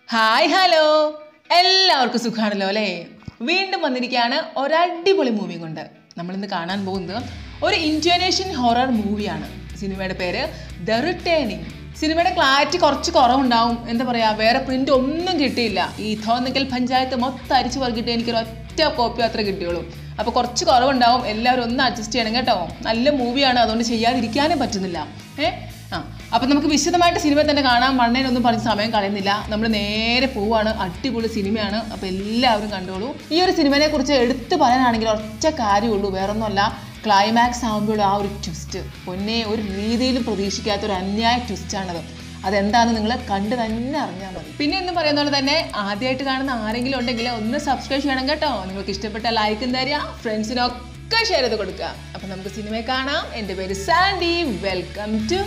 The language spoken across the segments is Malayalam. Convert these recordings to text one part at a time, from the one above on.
ഹായ് ഹലോ എല്ലാവർക്കും സുഖാണല്ലോ അല്ലേ വീണ്ടും വന്നിരിക്കുകയാണ് ഒരടിപൊളി മൂവി കൊണ്ട് നമ്മളിന്ന് കാണാൻ പോകുന്നത് ഒരു ഇൻഡോനേഷ്യൻ ഹൊറർ മൂവിയാണ് സിനിമയുടെ പേര് ദ റിട്ടേണിംഗ് സിനിമയുടെ ക്ലാരിറ്റി കുറച്ച് കുറവുണ്ടാവും എന്താ പറയുക വേറെ പ്രിന്റ് ഒന്നും കിട്ടിയില്ല ഈ തോന്നിക്കൽ പഞ്ചായത്ത് മൊത്തം അരിച്ചു വർക്കിട്ട് എനിക്കൊരു ഒറ്റ കോപ്പി മാത്രമേ കിട്ടിയുള്ളൂ അപ്പോൾ കുറച്ച് കുറവുണ്ടാവും എല്ലാവരും ഒന്ന് അഡ്ജസ്റ്റ് ചെയ്യണം കേട്ടോ നല്ല മൂവിയാണ് അതുകൊണ്ട് ചെയ്യാതിരിക്കാനും പറ്റുന്നില്ല ഏ ആ അപ്പം നമുക്ക് വിശദമായിട്ട് സിനിമ തന്നെ കാണാൻ മണ്ണേനൊന്നും പറഞ്ഞ് സമയം കളയുന്നില്ല നമ്മൾ നേരെ പോവാണ് അടിപൊളി സിനിമയാണ് അപ്പോൾ എല്ലാവരും കണ്ടോളൂ ഈ ഒരു സിനിമയെ കുറിച്ച് എടുത്തു പറയാനാണെങ്കിൽ ഒറ്റ കാര്യമുള്ളൂ വേറൊന്നുമല്ല ക്ലൈമാക്സ് ആകുമ്പോൾ ആ ഒരു ട്വിസ്റ്റ് പൊന്നെ ഒരു രീതിയിലും പ്രതീക്ഷിക്കാത്ത ഒരു അന്യായ ട്വിസ്റ്റാണത് അതെന്താണെന്ന് നിങ്ങൾ കണ്ടു തന്നെ അറിഞ്ഞാൽ മതി പിന്നെ എന്ന് പറയുന്ന പോലെ തന്നെ ആദ്യമായിട്ട് കാണുന്ന ആരെങ്കിലും ഉണ്ടെങ്കിൽ ഒന്ന് സബ്സ്ക്രൈബ് ചെയ്യണം കേട്ടോ നിങ്ങൾക്ക് ഇഷ്ടപ്പെട്ട ലൈക്കും തരിക ഫ്രണ്ട്സിനൊക്കെ ഷെയർ ചെയ്ത് കൊടുക്കുക അപ്പം നമുക്ക് സിനിമയെ കാണാം എൻ്റെ പേര് സാൻഡി വെൽക്കം ടു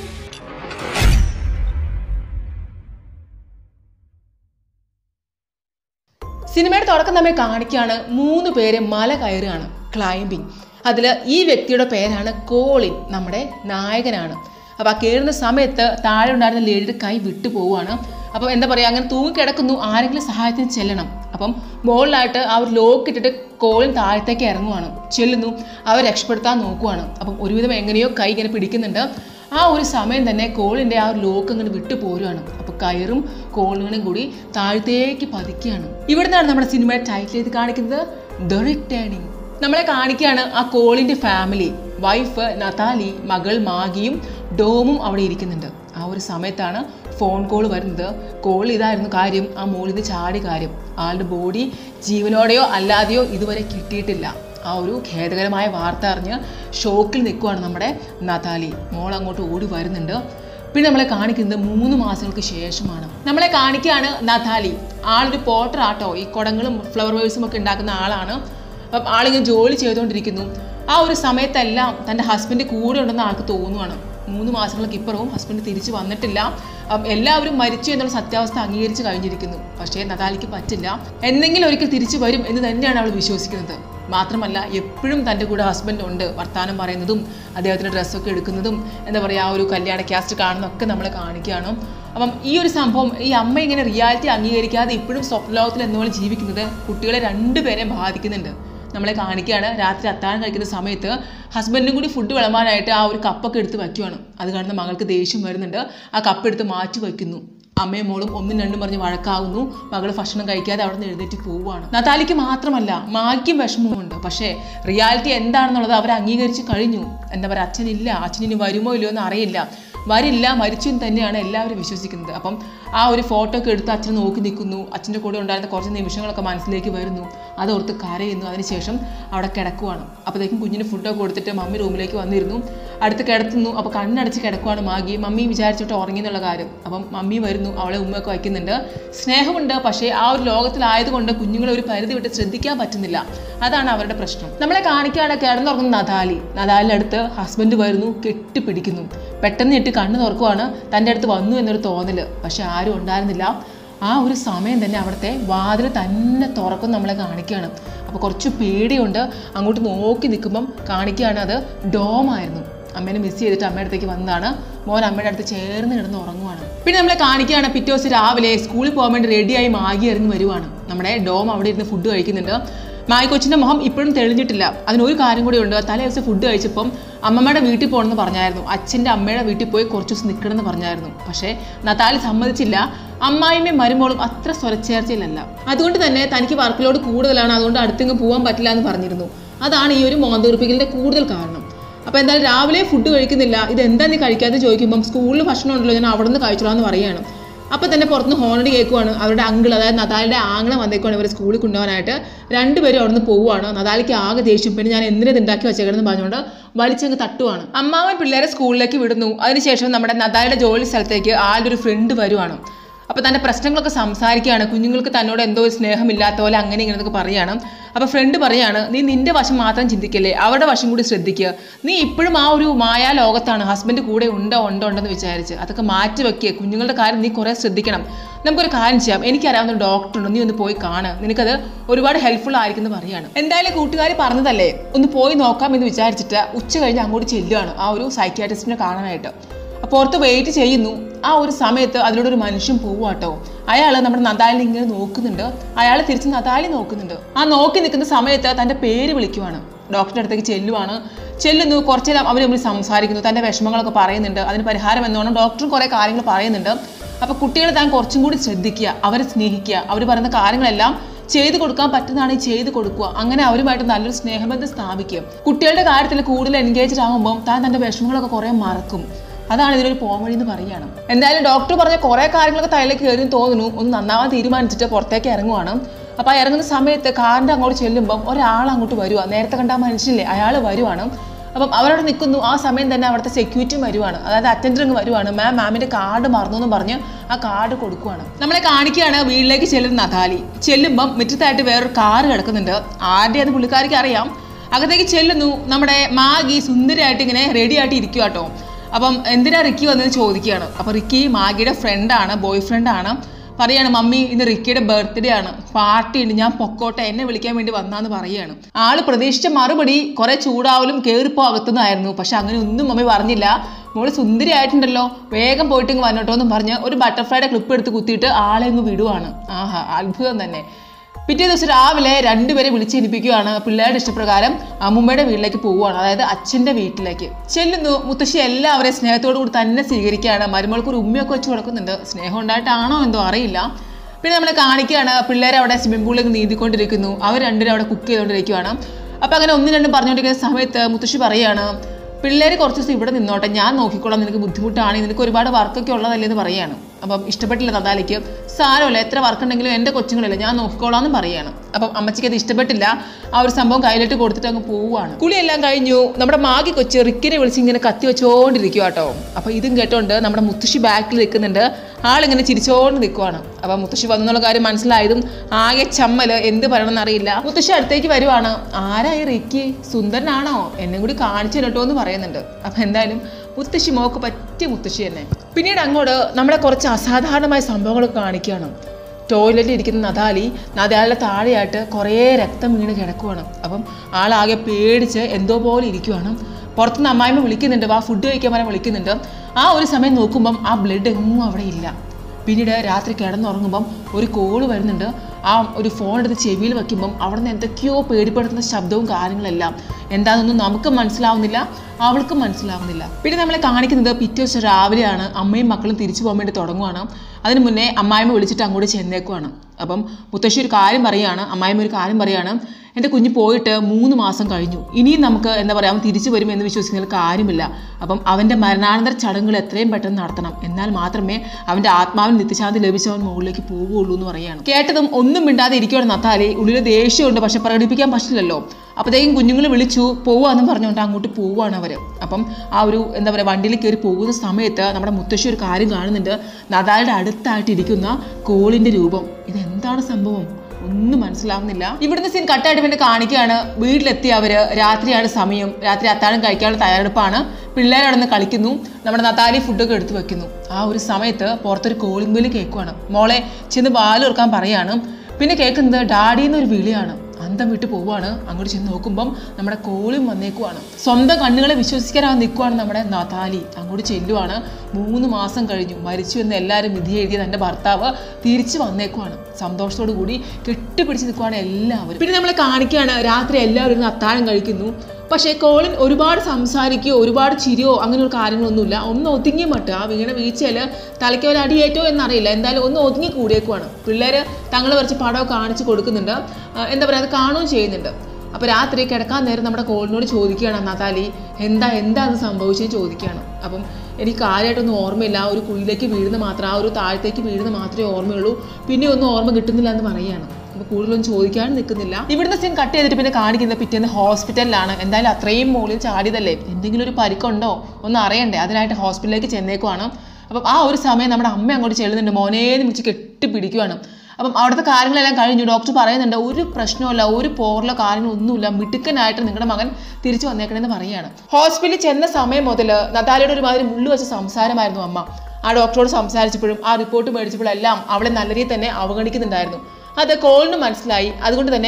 സിനിമയുടെ തുടക്കം നമ്മെ കാണിക്കുകയാണ് മൂന്ന് പേര് മല കയറുകയാണ് ക്ലൈംബിങ് അതിൽ ഈ വ്യക്തിയുടെ പേരാണ് കോളിൻ നമ്മുടെ നായകനാണ് അപ്പോൾ ആ കയറുന്ന സമയത്ത് താഴെ ഉണ്ടായിരുന്ന ലേഡിയുടെ കൈ വിട്ടു പോവുകയാണ് അപ്പോൾ എന്താ പറയുക അങ്ങനെ തൂങ്ങിക്കിടക്കുന്നു ആരെങ്കിലും സഹായത്തിന് ചെല്ലണം അപ്പം മുകളിലായിട്ട് ആ ഒരു ലോക്ക് ഇട്ടിട്ട് കോളിൻ താഴത്തേക്ക് ഇറങ്ങുവാണ് ചെല്ലുന്നു അവർ രക്ഷപ്പെടുത്താൻ നോക്കുവാണ് അപ്പം ഒരുവിധം എങ്ങനെയോ കൈ ഇങ്ങനെ പിടിക്കുന്നുണ്ട് ആ ഒരു സമയം തന്നെ കോളിൻ്റെ ആ ഒരു ലോക്ക് അങ്ങോട്ട് വിട്ടു പോരുകയാണ് അപ്പോൾ കയറും കോളുകളും കൂടി താഴത്തേക്ക് പതിക്കുകയാണ് ഇവിടുന്നാണ് നമ്മുടെ സിനിമയുടെ ടൈറ്റിൽ ചെയ്ത് കാണിക്കുന്നത് ദ റിട്ടേണിംഗ് നമ്മളെ കാണിക്കുകയാണ് ആ കോളിൻ്റെ ഫാമിലി വൈഫ് നതാലി മകൾ മാഗിയും ഡോമും അവിടെ ഇരിക്കുന്നുണ്ട് ആ ഒരു സമയത്താണ് ഫോൺ കോൾ വരുന്നത് കോൾ ഇതായിരുന്നു കാര്യം ആ മോളിൽ നിന്ന് ചാടി കാര്യം ആളുടെ ബോഡി ജീവനോടെയോ അല്ലാതെയോ ഇതുവരെ കിട്ടിയിട്ടില്ല ആ ഒരു ഖേദകരമായ വാർത്ത അറിഞ്ഞ് ഷോക്കിൽ നിൽക്കുവാണ് നമ്മുടെ നതാലി മോൾ അങ്ങോട്ട് ഓടി വരുന്നുണ്ട് പിന്നെ നമ്മളെ കാണിക്കുന്നത് മൂന്ന് മാസങ്ങൾക്ക് ശേഷമാണ് നമ്മളെ കാണിക്കുകയാണ് നതാലി ആളൊരു പോട്ടർ ആട്ടോ ഈ കുടങ്ങളും ഫ്ലവർ വേഴ്സും ഒക്കെ ഉണ്ടാക്കുന്ന ആളാണ് അപ്പം ആളിങ്ങനെ ജോലി ചെയ്തുകൊണ്ടിരിക്കുന്നു ആ ഒരു സമയത്തെല്ലാം തൻ്റെ ഹസ്ബൻഡ് കൂടെ ഉണ്ടെന്ന് ആൾക്ക് തോന്നുവാണ് മൂന്ന് മാസങ്ങൾക്ക് ഇപ്പുറവും ഹസ്ബൻഡ് തിരിച്ചു വന്നിട്ടില്ല അപ്പം എല്ലാവരും മരിച്ചു എന്നുള്ള സത്യാവസ്ഥ അംഗീകരിച്ച് കഴിഞ്ഞിരിക്കുന്നു പക്ഷേ നതാലിക്ക് പറ്റില്ല എന്തെങ്കിലും ഒരിക്കൽ തിരിച്ചു വരും എന്ന് തന്നെയാണ് അവൾ വിശ്വസിക്കുന്നത് മാത്രമല്ല എപ്പോഴും തൻ്റെ കൂടെ ഹസ്ബൻഡ് ഉണ്ട് വർത്തമാനം പറയുന്നതും അദ്ദേഹത്തിൻ്റെ ഡ്രസ്സൊക്കെ എടുക്കുന്നതും എന്താ പറയുക ആ ഒരു കല്യാണ ക്യാസ്റ്റ് കാണുന്നതൊക്കെ നമ്മളെ കാണിക്കുകയാണ് അപ്പം ഈ ഒരു സംഭവം ഈ അമ്മ ഇങ്ങനെ റിയാലിറ്റി അംഗീകരിക്കാതെ ഇപ്പോഴും സ്വപ്നലോകത്തിൽ എന്നപോലെ ജീവിക്കുന്നത് കുട്ടികളെ രണ്ടുപേരെയും ബാധിക്കുന്നുണ്ട് നമ്മളെ കാണിക്കുകയാണ് രാത്രി അത്താഴം കഴിക്കുന്ന സമയത്ത് ഹസ്ബൻഡിനും കൂടി ഫുഡ് വിളമ്പാനായിട്ട് ആ ഒരു കപ്പൊക്കെ എടുത്ത് വയ്ക്കുവാണ് അത് കാണുന്ന മകൾക്ക് ദേഷ്യം വരുന്നുണ്ട് ആ കപ്പ് എടുത്ത് മാറ്റി വയ്ക്കുന്നു അമ്മയും മോളും ഒന്നും രണ്ടും പറഞ്ഞ് വഴക്കാവുന്നു മകൾ ഭക്ഷണം കഴിക്കാതെ അവിടെ നിന്ന് എഴുന്നേറ്റ് പോവുകയാണ് നതാലിക്ക് മാത്രമല്ല മാഗിക്കും വിഷമവുമുണ്ട് പക്ഷേ റിയാലിറ്റി എന്താണെന്നുള്ളത് അവർ അംഗീകരിച്ച് കഴിഞ്ഞു എന്താ പറയുക അച്ഛനില്ല അച്ഛനിനി വരുമോ ഇല്ലയോ എന്ന് അറിയില്ല വരില്ല മരിച്ചു എന്ന് തന്നെയാണ് എല്ലാവരും വിശ്വസിക്കുന്നത് അപ്പം ആ ഒരു ഫോട്ടോ ഒക്കെ എടുത്ത് അച്ഛൻ നോക്കി നിൽക്കുന്നു അച്ഛൻ്റെ കൂടെ ഉണ്ടായിരുന്ന കുറച്ച് നിമിഷങ്ങളൊക്കെ മനസ്സിലേക്ക് വരുന്നു അതോർത്ത് കരയുന്നു അതിനുശേഷം അവിടെ കിടക്കുവാണ് അപ്പോഴത്തേക്കും കുഞ്ഞിന് ഫുഡൊക്കെ കൊടുത്തിട്ട് മമ്മി റൂമിലേക്ക് വന്നിരുന്നു അടുത്ത് കിടത്തുന്നു അപ്പോൾ കണ്ണടച്ച് കിടക്കുവാണ് മാഗി മമ്മി വിചാരിച്ചിട്ട് ഉറങ്ങി എന്നുള്ള കാര്യം അപ്പം മമ്മി വരുന്നു അവളെ ഉമ്മയൊക്കെ വയ്ക്കുന്നുണ്ട് സ്നേഹമുണ്ട് പക്ഷേ ആ ഒരു ലോകത്തിലായതുകൊണ്ട് കുഞ്ഞുങ്ങളെ ഒരു പരിധി വിട്ട് ശ്രദ്ധിക്കാൻ പറ്റുന്നില്ല അതാണ് അവരുടെ പ്രശ്നം നമ്മളെ കാണിക്കാതെ കിടന്നുറങ്ങുന്ന നദാലി നദാലിൻ്റെ അടുത്ത് ഹസ്ബൻഡ് വരുന്നു കെട്ടിപ്പിടിക്കുന്നു പെട്ടെന്ന് ഞെട്ടി കണ്ണ് തുറക്കുവാണ് തൻ്റെ അടുത്ത് വന്നു എന്നൊരു തോന്നല് പക്ഷെ ആരും ഉണ്ടായിരുന്നില്ല ആ ഒരു സമയം തന്നെ അവിടുത്തെ വാതിൽ തന്നെ തുറക്കും നമ്മളെ കാണിക്കുകയാണ് അപ്പോൾ കുറച്ച് പേടിയുണ്ട് അങ്ങോട്ട് നോക്കി നിൽക്കുമ്പം കാണിക്കുകയാണ് അത് ഡോമായിരുന്നു അമ്മേനെ മിസ് ചെയ്തിട്ട് അമ്മയുടെ അടുത്തേക്ക് വന്നതാണ് മോൻ അമ്മയുടെ അടുത്ത് ചേർന്ന് കിടന്ന് ഉറങ്ങുവാണ് പിന്നെ നമ്മളെ കാണിക്കുകയാണ് പിറ്റേ ദിവസം രാവിലെ സ്കൂളിൽ പോകാൻ വേണ്ടി റെഡിയായി മാഗി ഇറങ്ങി വരുവാണ് നമ്മുടെ ഡോം അവിടെ ഇരുന്ന് ഫുഡ് കഴിക്കുന്നുണ്ട് മായി കൊച്ചിൻ്റെ മുഖം ഇപ്പോഴും തെളിഞ്ഞിട്ടില്ല അതിനൊരു കാര്യം കൂടി ഉണ്ട് തലേ ദിവസം ഫുഡ് കഴിച്ചപ്പം അമ്മമ്മയുടെ വീട്ടിൽ പോകണമെന്ന് പറഞ്ഞായിരുന്നു അച്ഛൻ്റെ അമ്മയുടെ വീട്ടിൽ പോയി കുറച്ച് ദിവസം നിൽക്കണമെന്ന് പറഞ്ഞായിരുന്നു പക്ഷേ നതാലി സമ്മതിച്ചില്ല അമ്മായിമ്മയും മരുമോളും അത്ര സ്വരച്ചേർച്ചയിലല്ല അതുകൊണ്ട് തന്നെ തനിക്ക് വർക്കിലോട് കൂടുതലാണ് അതുകൊണ്ട് അടുത്തെങ്ങും പോകാൻ പറ്റില്ല എന്ന് പറഞ്ഞിരുന്നു അതാണ് ഈ ഒരു മോന്തീർപ്പിക്കലിൻ്റെ കൂടുതൽ കാരണം അപ്പോൾ എന്തായാലും രാവിലെ ഫുഡ് കഴിക്കുന്നില്ല ഇത് എന്താ നീ കഴിക്കാതെ ചോദിക്കുമ്പം സ്കൂളിൽ ഭക്ഷണം ഉണ്ടല്ലോ ഞാൻ അവിടെ നിന്ന് കഴിച്ചോളാം എന്ന് പറയുകയാണ് അപ്പോൾ തന്നെ പുറത്തുനിന്ന് ഹോണടി കേൾക്കുവാണ് അവരുടെ അങ്കിൾ അതായത് നദാലിൻ്റെ ആങ്ങളെ വന്നേക്കുവാണ് ഇവർ സ്കൂളിൽ കൊണ്ടുപോകാനായിട്ട് രണ്ടുപേരും അവിടെ നിന്ന് പോവുകയാണ് നദാലിക്ക് ആകെ ദേഷ്യം പിന്നെ ഞാൻ എന്തിനത് ഉണ്ടാക്കി വെച്ചേക്കണമെന്ന് പറഞ്ഞുകൊണ്ട് വലിച്ചങ്ങ് തട്ടുവാണ് അമ്മാവൻ പിള്ളേരെ സ്കൂളിലേക്ക് വിടുന്നു അതിനുശേഷം നമ്മുടെ നദാലിയുടെ ജോലി സ്ഥലത്തേക്ക് ആളുടെ ഒരു ഫ്രണ്ട് വരുവാണ് അപ്പോൾ തൻ്റെ പ്രശ്നങ്ങളൊക്കെ സംസാരിക്കുകയാണ് കുഞ്ഞുങ്ങൾക്ക് തന്നോട് എന്തോ ഒരു സ്നേഹമില്ലാത്ത പോലെ അങ്ങനെ ഇങ്ങനെയൊക്കെ പറയാണ് അപ്പോൾ ഫ്രണ്ട് പറയാണ് നീ നിന്റെ വശം മാത്രം ചിന്തിക്കല്ലേ അവരുടെ വശം കൂടി ശ്രദ്ധിക്കുക നീ ഇപ്പോഴും ആ ഒരു മായാ ലോകത്താണ് ഹസ്ബൻഡ് കൂടെ ഉണ്ടോ ഉണ്ടോ ഉണ്ടെന്ന് വിചാരിച്ച് അതൊക്കെ മാറ്റി വെക്കുക കുഞ്ഞുങ്ങളുടെ കാര്യം നീ കുറേ ശ്രദ്ധിക്കണം നമുക്കൊരു കാര്യം ചെയ്യാം എനിക്കറിയാവുന്ന ഒരു ഡോക്ടറുണ്ട് നീ ഒന്ന് പോയി കാണ് നിനക്കത് ഒരുപാട് ഹെൽപ്ഫുൾ ആയിരിക്കും എന്ന് പറയാണ് എന്തായാലും കൂട്ടുകാർ പറഞ്ഞതല്ലേ ഒന്ന് പോയി നോക്കാം എന്ന് വിചാരിച്ചിട്ട് ഉച്ച കഴിഞ്ഞ് അങ്ങോട്ട് ചെല്ലുകയാണ് ആ ഒരു സൈക്യാട്രിസ്റ്റിനെ കാണാനായിട്ട് പുറത്ത് വെയിറ്റ് ചെയ്യുന്നു ആ ഒരു സമയത്ത് അതിലൂടെ ഒരു മനുഷ്യൻ പോവാട്ടോ അയാൾ നമ്മുടെ നതാലിനെ ഇങ്ങനെ നോക്കുന്നുണ്ട് അയാൾ തിരിച്ച് നതാലി നോക്കുന്നുണ്ട് ആ നോക്കി നിൽക്കുന്ന സമയത്ത് തൻ്റെ പേര് വിളിക്കുവാണ് ഡോക്ടറുടെ അടുത്തേക്ക് ചെല്ലുവാണ് ചെല്ലുന്നു കുറച്ച് നേരം അവർ തമ്മിൽ സംസാരിക്കുന്നു തൻ്റെ വിഷമങ്ങളൊക്കെ പറയുന്നുണ്ട് അതിന് പരിഹാരം എന്നോണം ഡോക്ടറും കുറേ കാര്യങ്ങൾ പറയുന്നുണ്ട് അപ്പോൾ കുട്ടികളെ താൻ കുറച്ചും കൂടി ശ്രദ്ധിക്കുക അവരെ സ്നേഹിക്കുക അവർ പറയുന്ന കാര്യങ്ങളെല്ലാം ചെയ്തു കൊടുക്കാൻ പറ്റുന്നതാണെങ്കിൽ ചെയ്തു കൊടുക്കുക അങ്ങനെ അവരുമായിട്ട് നല്ലൊരു സ്നേഹബന്ധം സ്ഥാപിക്കുക കുട്ടികളുടെ കാര്യത്തിൽ കൂടുതൽ എൻഗേജ്ഡ് ആകുമ്പോൾ താൻ തൻ്റെ വിഷമങ്ങളൊക്കെ കുറേ മറക്കും അതാണ് ഇതിനൊരു പോംവഴി എന്ന് പറയുകയാണ് എന്തായാലും ഡോക്ടർ പറഞ്ഞ കുറേ കാര്യങ്ങളൊക്കെ തലയിലേക്ക് കയറി തോന്നുന്നു ഒന്ന് നന്നാവാൻ തീരുമാനിച്ചിട്ട് പുറത്തേക്ക് ഇറങ്ങുവാണ് അപ്പോൾ ആ ഇറങ്ങുന്ന സമയത്ത് കാറിൻ്റെ അങ്ങോട്ട് ചെല്ലുമ്പം ഒരാൾ അങ്ങോട്ട് വരുക നേരത്തെ കണ്ട ആ മനുഷ്യനില്ലേ അയാൾ വരുവാണ് അപ്പം അവരവിടെ നിൽക്കുന്നു ആ സമയം തന്നെ അവിടുത്തെ സെക്യൂരിറ്റി വരുവാണ് അതായത് അറ്റൻഡർ അങ്ങ് വരുവാണ് മാം മാമിന്റെ കാർഡ് മറന്നു എന്ന് പറഞ്ഞ് ആ കാർഡ് കൊടുക്കുവാണ് നമ്മളെ കാണിക്കുകയാണ് വീട്ടിലേക്ക് ചെല്ലുന്ന നതാലി ചെല്ലുമ്പം മുറ്റത്തായിട്ട് വേറൊരു കാറ് കിടക്കുന്നുണ്ട് ആരുടെ അത് പുള്ളിക്കാരിക്ക് അറിയാം അകത്തേക്ക് ചെല്ലുന്നു നമ്മുടെ മാഗി സുന്ദരിയായിട്ട് ഇങ്ങനെ റെഡി ആയിട്ട് ഇരിക്കുക കേട്ടോ അപ്പം എന്തിനാ റിക്കി വന്നത് ചോദിക്കുകയാണ് അപ്പോൾ റിക്കി മാഗിയുടെ ഫ്രണ്ടാണ് ബോയ് ഫ്രണ്ടാണ് പറയാണ് മമ്മി ഇന്ന് റിക്കിയുടെ ബർത്ത്ഡേ ആണ് പാർട്ടി ഉണ്ട് ഞാൻ പൊക്കോട്ടെ എന്നെ വിളിക്കാൻ വേണ്ടി വന്നാന്ന് പറയാണ് ആള് പ്രതീക്ഷിച്ച മറുപടി കുറെ ചൂടാവലും കേറിപ്പോ അകത്തുനിന്നായിരുന്നു പക്ഷെ അങ്ങനെ ഒന്നും മമ്മി പറഞ്ഞില്ല മോള് സുന്ദരി ആയിട്ടുണ്ടല്ലോ വേഗം പോയിട്ട് ഇങ്ങ് വന്നോട്ടോ എന്നും പറഞ്ഞ് ഒരു ബട്ടർഫ്ലൈയുടെ ക്ലിപ്പ് എടുത്ത് കുത്തിയിട്ട് ആളെ ഇങ്ങ് വിടുവാണ് ആഹാ അത്ഭുതം തന്നെ പിറ്റേ ദിവസം രാവിലെ രണ്ടുപേരെ വിളിച്ചെണിപ്പിക്കുകയാണ് പിള്ളേരുടെ ഇഷ്ടപ്രകാരം അമ്മുമ്മയുടെ വീട്ടിലേക്ക് പോവുകയാണ് അതായത് അച്ഛൻ്റെ വീട്ടിലേക്ക് ചെല്ലുന്നു മുത്തശ്ശി എല്ലാവരെയും സ്നേഹത്തോടു കൂടി തന്നെ സ്വീകരിക്കുകയാണ് മരുമകൾക്ക് ഒരു ഉമ്മയൊക്കെ വെച്ച് കൊടുക്കുന്നുണ്ട് സ്നേഹം ഉണ്ടായിട്ടാണോ എന്തോ അറിയില്ല പിന്നെ നമ്മളെ കാണിക്കുകയാണ് പിള്ളേരെ അവിടെ സ്വിമ്മിംഗ് പൂളിലേക്ക് നീന്തിക്കൊണ്ടിരിക്കുന്നു അവർ രണ്ടുപേരും അവിടെ കുക്ക് ചെയ്തുകൊണ്ടിരിക്കുകയാണ് അപ്പോൾ അങ്ങനെ ഒന്നും രണ്ടും പറഞ്ഞുകൊണ്ടിരിക്കുന്ന സമയത്ത് മുത്തശ്ശി പറയുകയാണ് പിള്ളേർ കുറച്ച് ദിവസം ഇവിടെ നിന്നോട്ടെ ഞാൻ നോക്കിക്കോളാം നിനക്ക് ബുദ്ധിമുട്ടാണ് നിനക്ക് ഒരുപാട് വർക്കൊക്കെ ഉള്ളതല്ലേ എന്ന് പറയാണ് അപ്പം ഇഷ്ടപ്പെട്ടില്ല നദാലിക്ക് സാരമല്ല എത്ര വർക്ക് ഉണ്ടെങ്കിലും എൻ്റെ കൊച്ചുങ്ങളില്ല ഞാൻ നോക്കിക്കോളാം എന്ന് പറയാണ് അപ്പം അമ്മച്ചിക്ക് അത് ഇഷ്ടപ്പെട്ടില്ല ആ ഒരു സംഭവം കയ്യിലിട്ട് കൊടുത്തിട്ട് അങ്ങ് പോവുകയാണ് കുളിയെല്ലാം കഴിഞ്ഞു നമ്മുടെ മാഗി കൊച്ച് റിക്കിനെ വിളിച്ച് ഇങ്ങനെ കത്തി വെച്ചോണ്ടിരിക്കുക കേട്ടോ അപ്പോൾ ഇതും കേട്ടോണ്ട് നമ്മുടെ മുത്തശ്ശി ബാക്കിൽ നിൽക്കുന്നുണ്ട് ആളിങ്ങനെ ചിരിച്ചോണ്ട് നിൽക്കുവാണ് അപ്പം മുത്തശ്ശി വന്നുള്ള കാര്യം മനസ്സിലായതും ആകെ ചമ്മല് എന്ത് പറയണമെന്ന് അറിയില്ല മുത്തശ്ശി അടുത്തേക്ക് വരുവാണ് ആരായി റിക്കി സുന്ദരനാണോ എന്നെ കൂടി കാണിച്ചു കേട്ടോ എന്ന് പറയുന്നുണ്ട് അപ്പം എന്തായാലും മുത്തശ്ശി മോക്ക് പറ്റിയ മുത്തശ്ശി തന്നെ പിന്നീട് അങ്ങോട്ട് നമ്മളെ കുറച്ച് അസാധാരണമായ സംഭവങ്ങളൊക്കെ കാണിക്കുകയാണ് ടോയ്ലറ്റിൽ ഇരിക്കുന്ന നദാലി നദാലിയുടെ താഴെയായിട്ട് കുറേ രക്തം വീണ് കിടക്കുവാണ് അപ്പം ആളാകെ പേടിച്ച് എന്തോ പോലെ ഇരിക്കുവാണ് പുറത്തുനിന്ന് അമ്മായിമ്മ വിളിക്കുന്നുണ്ട് വാ ഫുഡ് കഴിക്കാൻ പറയാൻ വിളിക്കുന്നുണ്ട് ആ ഒരു സമയം നോക്കുമ്പം ആ ബ്ലഡ് എങ്ങും അവിടെ ഇല്ല പിന്നീട് രാത്രി കിടന്നുറങ്ങുമ്പം ഒരു കോള് വരുന്നുണ്ട് ആ ഒരു ഫോൺ എടുത്ത് ചെവിയിൽ വെക്കുമ്പം അവിടെ നിന്ന് എന്തൊക്കെയോ പേടിപ്പെടുത്തുന്ന ശബ്ദവും കാര്യങ്ങളെല്ലാം എന്താണെന്നൊന്നും നമുക്ക് മനസ്സിലാവുന്നില്ല അവൾക്കും മനസ്സിലാവുന്നില്ല പിന്നെ നമ്മളെ കാണിക്കുന്നത് പിറ്റേ ദിവസം രാവിലെയാണ് അമ്മയും മക്കളും തിരിച്ചു പോകാൻ വേണ്ടി തുടങ്ങുവാണ് അതിന് മുന്നേ അമ്മായിമ്മ വിളിച്ചിട്ട് അങ്ങോട്ട് ചെന്നേക്കുവാണ് അപ്പം മുത്തശ്ശി ഒരു കാര്യം പറയാണ് അമ്മായിമ്മ ഒരു കാര്യം പറയാണ് എൻ്റെ കുഞ്ഞ് പോയിട്ട് മൂന്ന് മാസം കഴിഞ്ഞു ഇനിയും നമുക്ക് എന്താ പറയുക അവൻ തിരിച്ചു വരും എന്ന് വിശ്വസിക്കുന്നതിൽ കാര്യമില്ല അപ്പം അവൻ്റെ മരണാനന്തര ചടങ്ങുകൾ എത്രയും പെട്ടെന്ന് നടത്തണം എന്നാൽ മാത്രമേ അവൻ്റെ ആത്മാവിന് നിത്യശാന്തി ലഭിച്ച് അവൻ മുകളിലേക്ക് പോവുകയുള്ളൂ എന്ന് പറയാണ് കേട്ടതും ഒന്നും മിണ്ടാതെ ഇരിക്കുകയാണ് നത്താലി ഉള്ളിൽ ദേഷ്യമുണ്ട് പക്ഷെ പ്രകടിപ്പിക്കാൻ പറ്റില്ലല്ലോ അപ്പോഴത്തേക്കും കുഞ്ഞുങ്ങൾ വിളിച്ചു പോവാന്നും പറഞ്ഞുകൊണ്ട് അങ്ങോട്ട് പോവുകയാണ് അവർ അപ്പം ആ ഒരു എന്താ പറയുക വണ്ടിയിൽ കയറി പോകുന്ന സമയത്ത് നമ്മുടെ മുത്തശ്ശി ഒരു കാര്യം കാണുന്നുണ്ട് നദാലിയുടെ അടുത്തായിട്ട് ഇരിക്കുന്ന കോളിൻ്റെ രൂപം ഇതെന്താണ് സംഭവം ഒന്നും മനസ്സിലാവുന്നില്ല ഇവിടുന്ന് സീൻ കട്ടായിട്ട് പിന്നെ കാണിക്കുകയാണ് വീട്ടിലെത്തി അവര് രാത്രിയാണ് സമയം രാത്രി അത്താഴം കഴിക്കാനുള്ള തയ്യാറെടുപ്പാണ് പിള്ളേരവിടുന്ന് കളിക്കുന്നു നമ്മുടെ നത്താലി ഫുഡൊക്കെ എടുത്തു വെക്കുന്നു ആ ഒരു സമയത്ത് പുറത്തൊരു കോളിംഗ് ബെല്ല് കേൾക്കുവാണ് മോളെ ചെന്ന് ബാല് തുറക്കാൻ പറയാണ് പിന്നെ കേൾക്കുന്നത് ഡാഡിന്ന് ഒരു വിളിയാണ് അന്തം വിട്ട് പോവാണ് അങ്ങോട്ട് ചെന്ന് നോക്കുമ്പം നമ്മുടെ കോളിയും വന്നേക്കുവാണ് സ്വന്തം കണ്ണുകളെ വിശ്വസിക്കാനാണ് നിൽക്കുവാണ് നമ്മുടെ നതാലി അങ്ങോട്ട് ചെല്ലുവാണ് മൂന്ന് മാസം കഴിഞ്ഞു മരിച്ചു എന്ന് എല്ലാവരും വിധി എഴുതിയ തൻ്റെ ഭർത്താവ് തിരിച്ചു വന്നേക്കുവാണ് സന്തോഷത്തോടു കൂടി കെട്ടിപ്പിടിച്ച് നിൽക്കുവാണ് എല്ലാവരും പിന്നെ നമ്മളെ കാണിക്കുകയാണ് രാത്രി എല്ലാവരും ഇരുന്ന് അത്താഴം കഴിക്കുന്നു പക്ഷേ കോളിൻ ഒരുപാട് സംസാരിക്കുകയോ ഒരുപാട് ചിരിയോ അങ്ങനെയുള്ള കാര്യങ്ങളൊന്നുമില്ല ഒന്ന് ഒതുങ്ങി മട്ട് ആ വീണ വീഴ്ചയിൽ തലയ്ക്ക് ഒരു അടിയേറ്റോ എന്നറിയില്ല എന്തായാലും ഒന്ന് ഒതുങ്ങി കൂടിയേക്കുവാണ് പിള്ളേർ തങ്ങൾ വരച്ച് പടമൊക്കെ കാണിച്ച് കൊടുക്കുന്നുണ്ട് ആ, എന്താ പറയുക അത് കാണുകയും ചെയ്യുന്നുണ്ട് അപ്പോൾ രാത്രി കിടക്കാൻ നേരം നമ്മുടെ കോളിനോട് ചോദിക്കുകയാണ് നതാലി എന്താ എന്താ അത് സംഭവിച്ചതെന്ന് ചോദിക്കുകയാണ് അപ്പം എനിക്ക് കാര്യമായിട്ടൊന്നും ഓർമ്മയില്ല ആ ഒരു കുഴിയിലേക്ക് വീഴുന്ന മാത്രം ആ ഒരു താഴത്തേക്ക് വീഴുന്ന മാത്രമേ ഓർമ്മയുള്ളൂ പിന്നെ ഒന്നും ഓർമ്മ കിട്ടുന്നില്ല എന്ന് പറയുകയാണ് അപ്പോൾ കൂടുതലൊന്നും ചോദിക്കാൻ നിൽക്കുന്നില്ല ഇവിടുന്ന് സീൻ കട്ട് ചെയ്തിട്ട് പിന്നെ കാണിക്കുന്നത് പിറ്റേന്ന് ഹോസ്പിറ്റലിലാണ് എന്തായാലും അത്രയും മുകളിൽ ചാടിയതല്ലേ എന്തെങ്കിലും ഒരു പരിക്കുണ്ടോ ഒന്ന് അറിയണ്ടേ അതിനായിട്ട് ഹോസ്പിറ്റലിലേക്ക് ചെന്നേക്കുവാണ് അപ്പം ആ ഒരു സമയം നമ്മുടെ അമ്മ അങ്ങോട്ട് ചെല്ലുന്നുണ്ട് മോനേന്ന് വിളിച്ച് കെട്ടിപ്പിടിക്കുവാണ് അപ്പം അവിടുത്തെ കാര്യങ്ങളെല്ലാം കഴിഞ്ഞു ഡോക്ടർ പറയുന്നുണ്ട് ഒരു പ്രശ്നമില്ല ഒരു പോറലോ കാര്യങ്ങളോ ഒന്നുമില്ല മിടുക്കനായിട്ട് നിങ്ങളുടെ മകൻ തിരിച്ചു വന്നേക്കണമെന്ന് പറയുകയാണ് ഹോസ്പിറ്റലിൽ ചെന്ന സമയം മുതൽ നതാലിയുടെ ഒരുമാതിരി മുള്ളു വെച്ച സംസാരമായിരുന്നു അമ്മ ആ ഡോക്ടറോട് സംസാരിച്ചപ്പോഴും ആ റിപ്പോർട്ട് മേടിച്ചപ്പോഴെല്ലാം അവളെ നല്ല രീതിയിൽ തന്നെ അവഗണിക്കുന്നുണ്ടായിരുന്നു അത് കോളിന് മനസ്സിലായി അതുകൊണ്ട് തന്നെ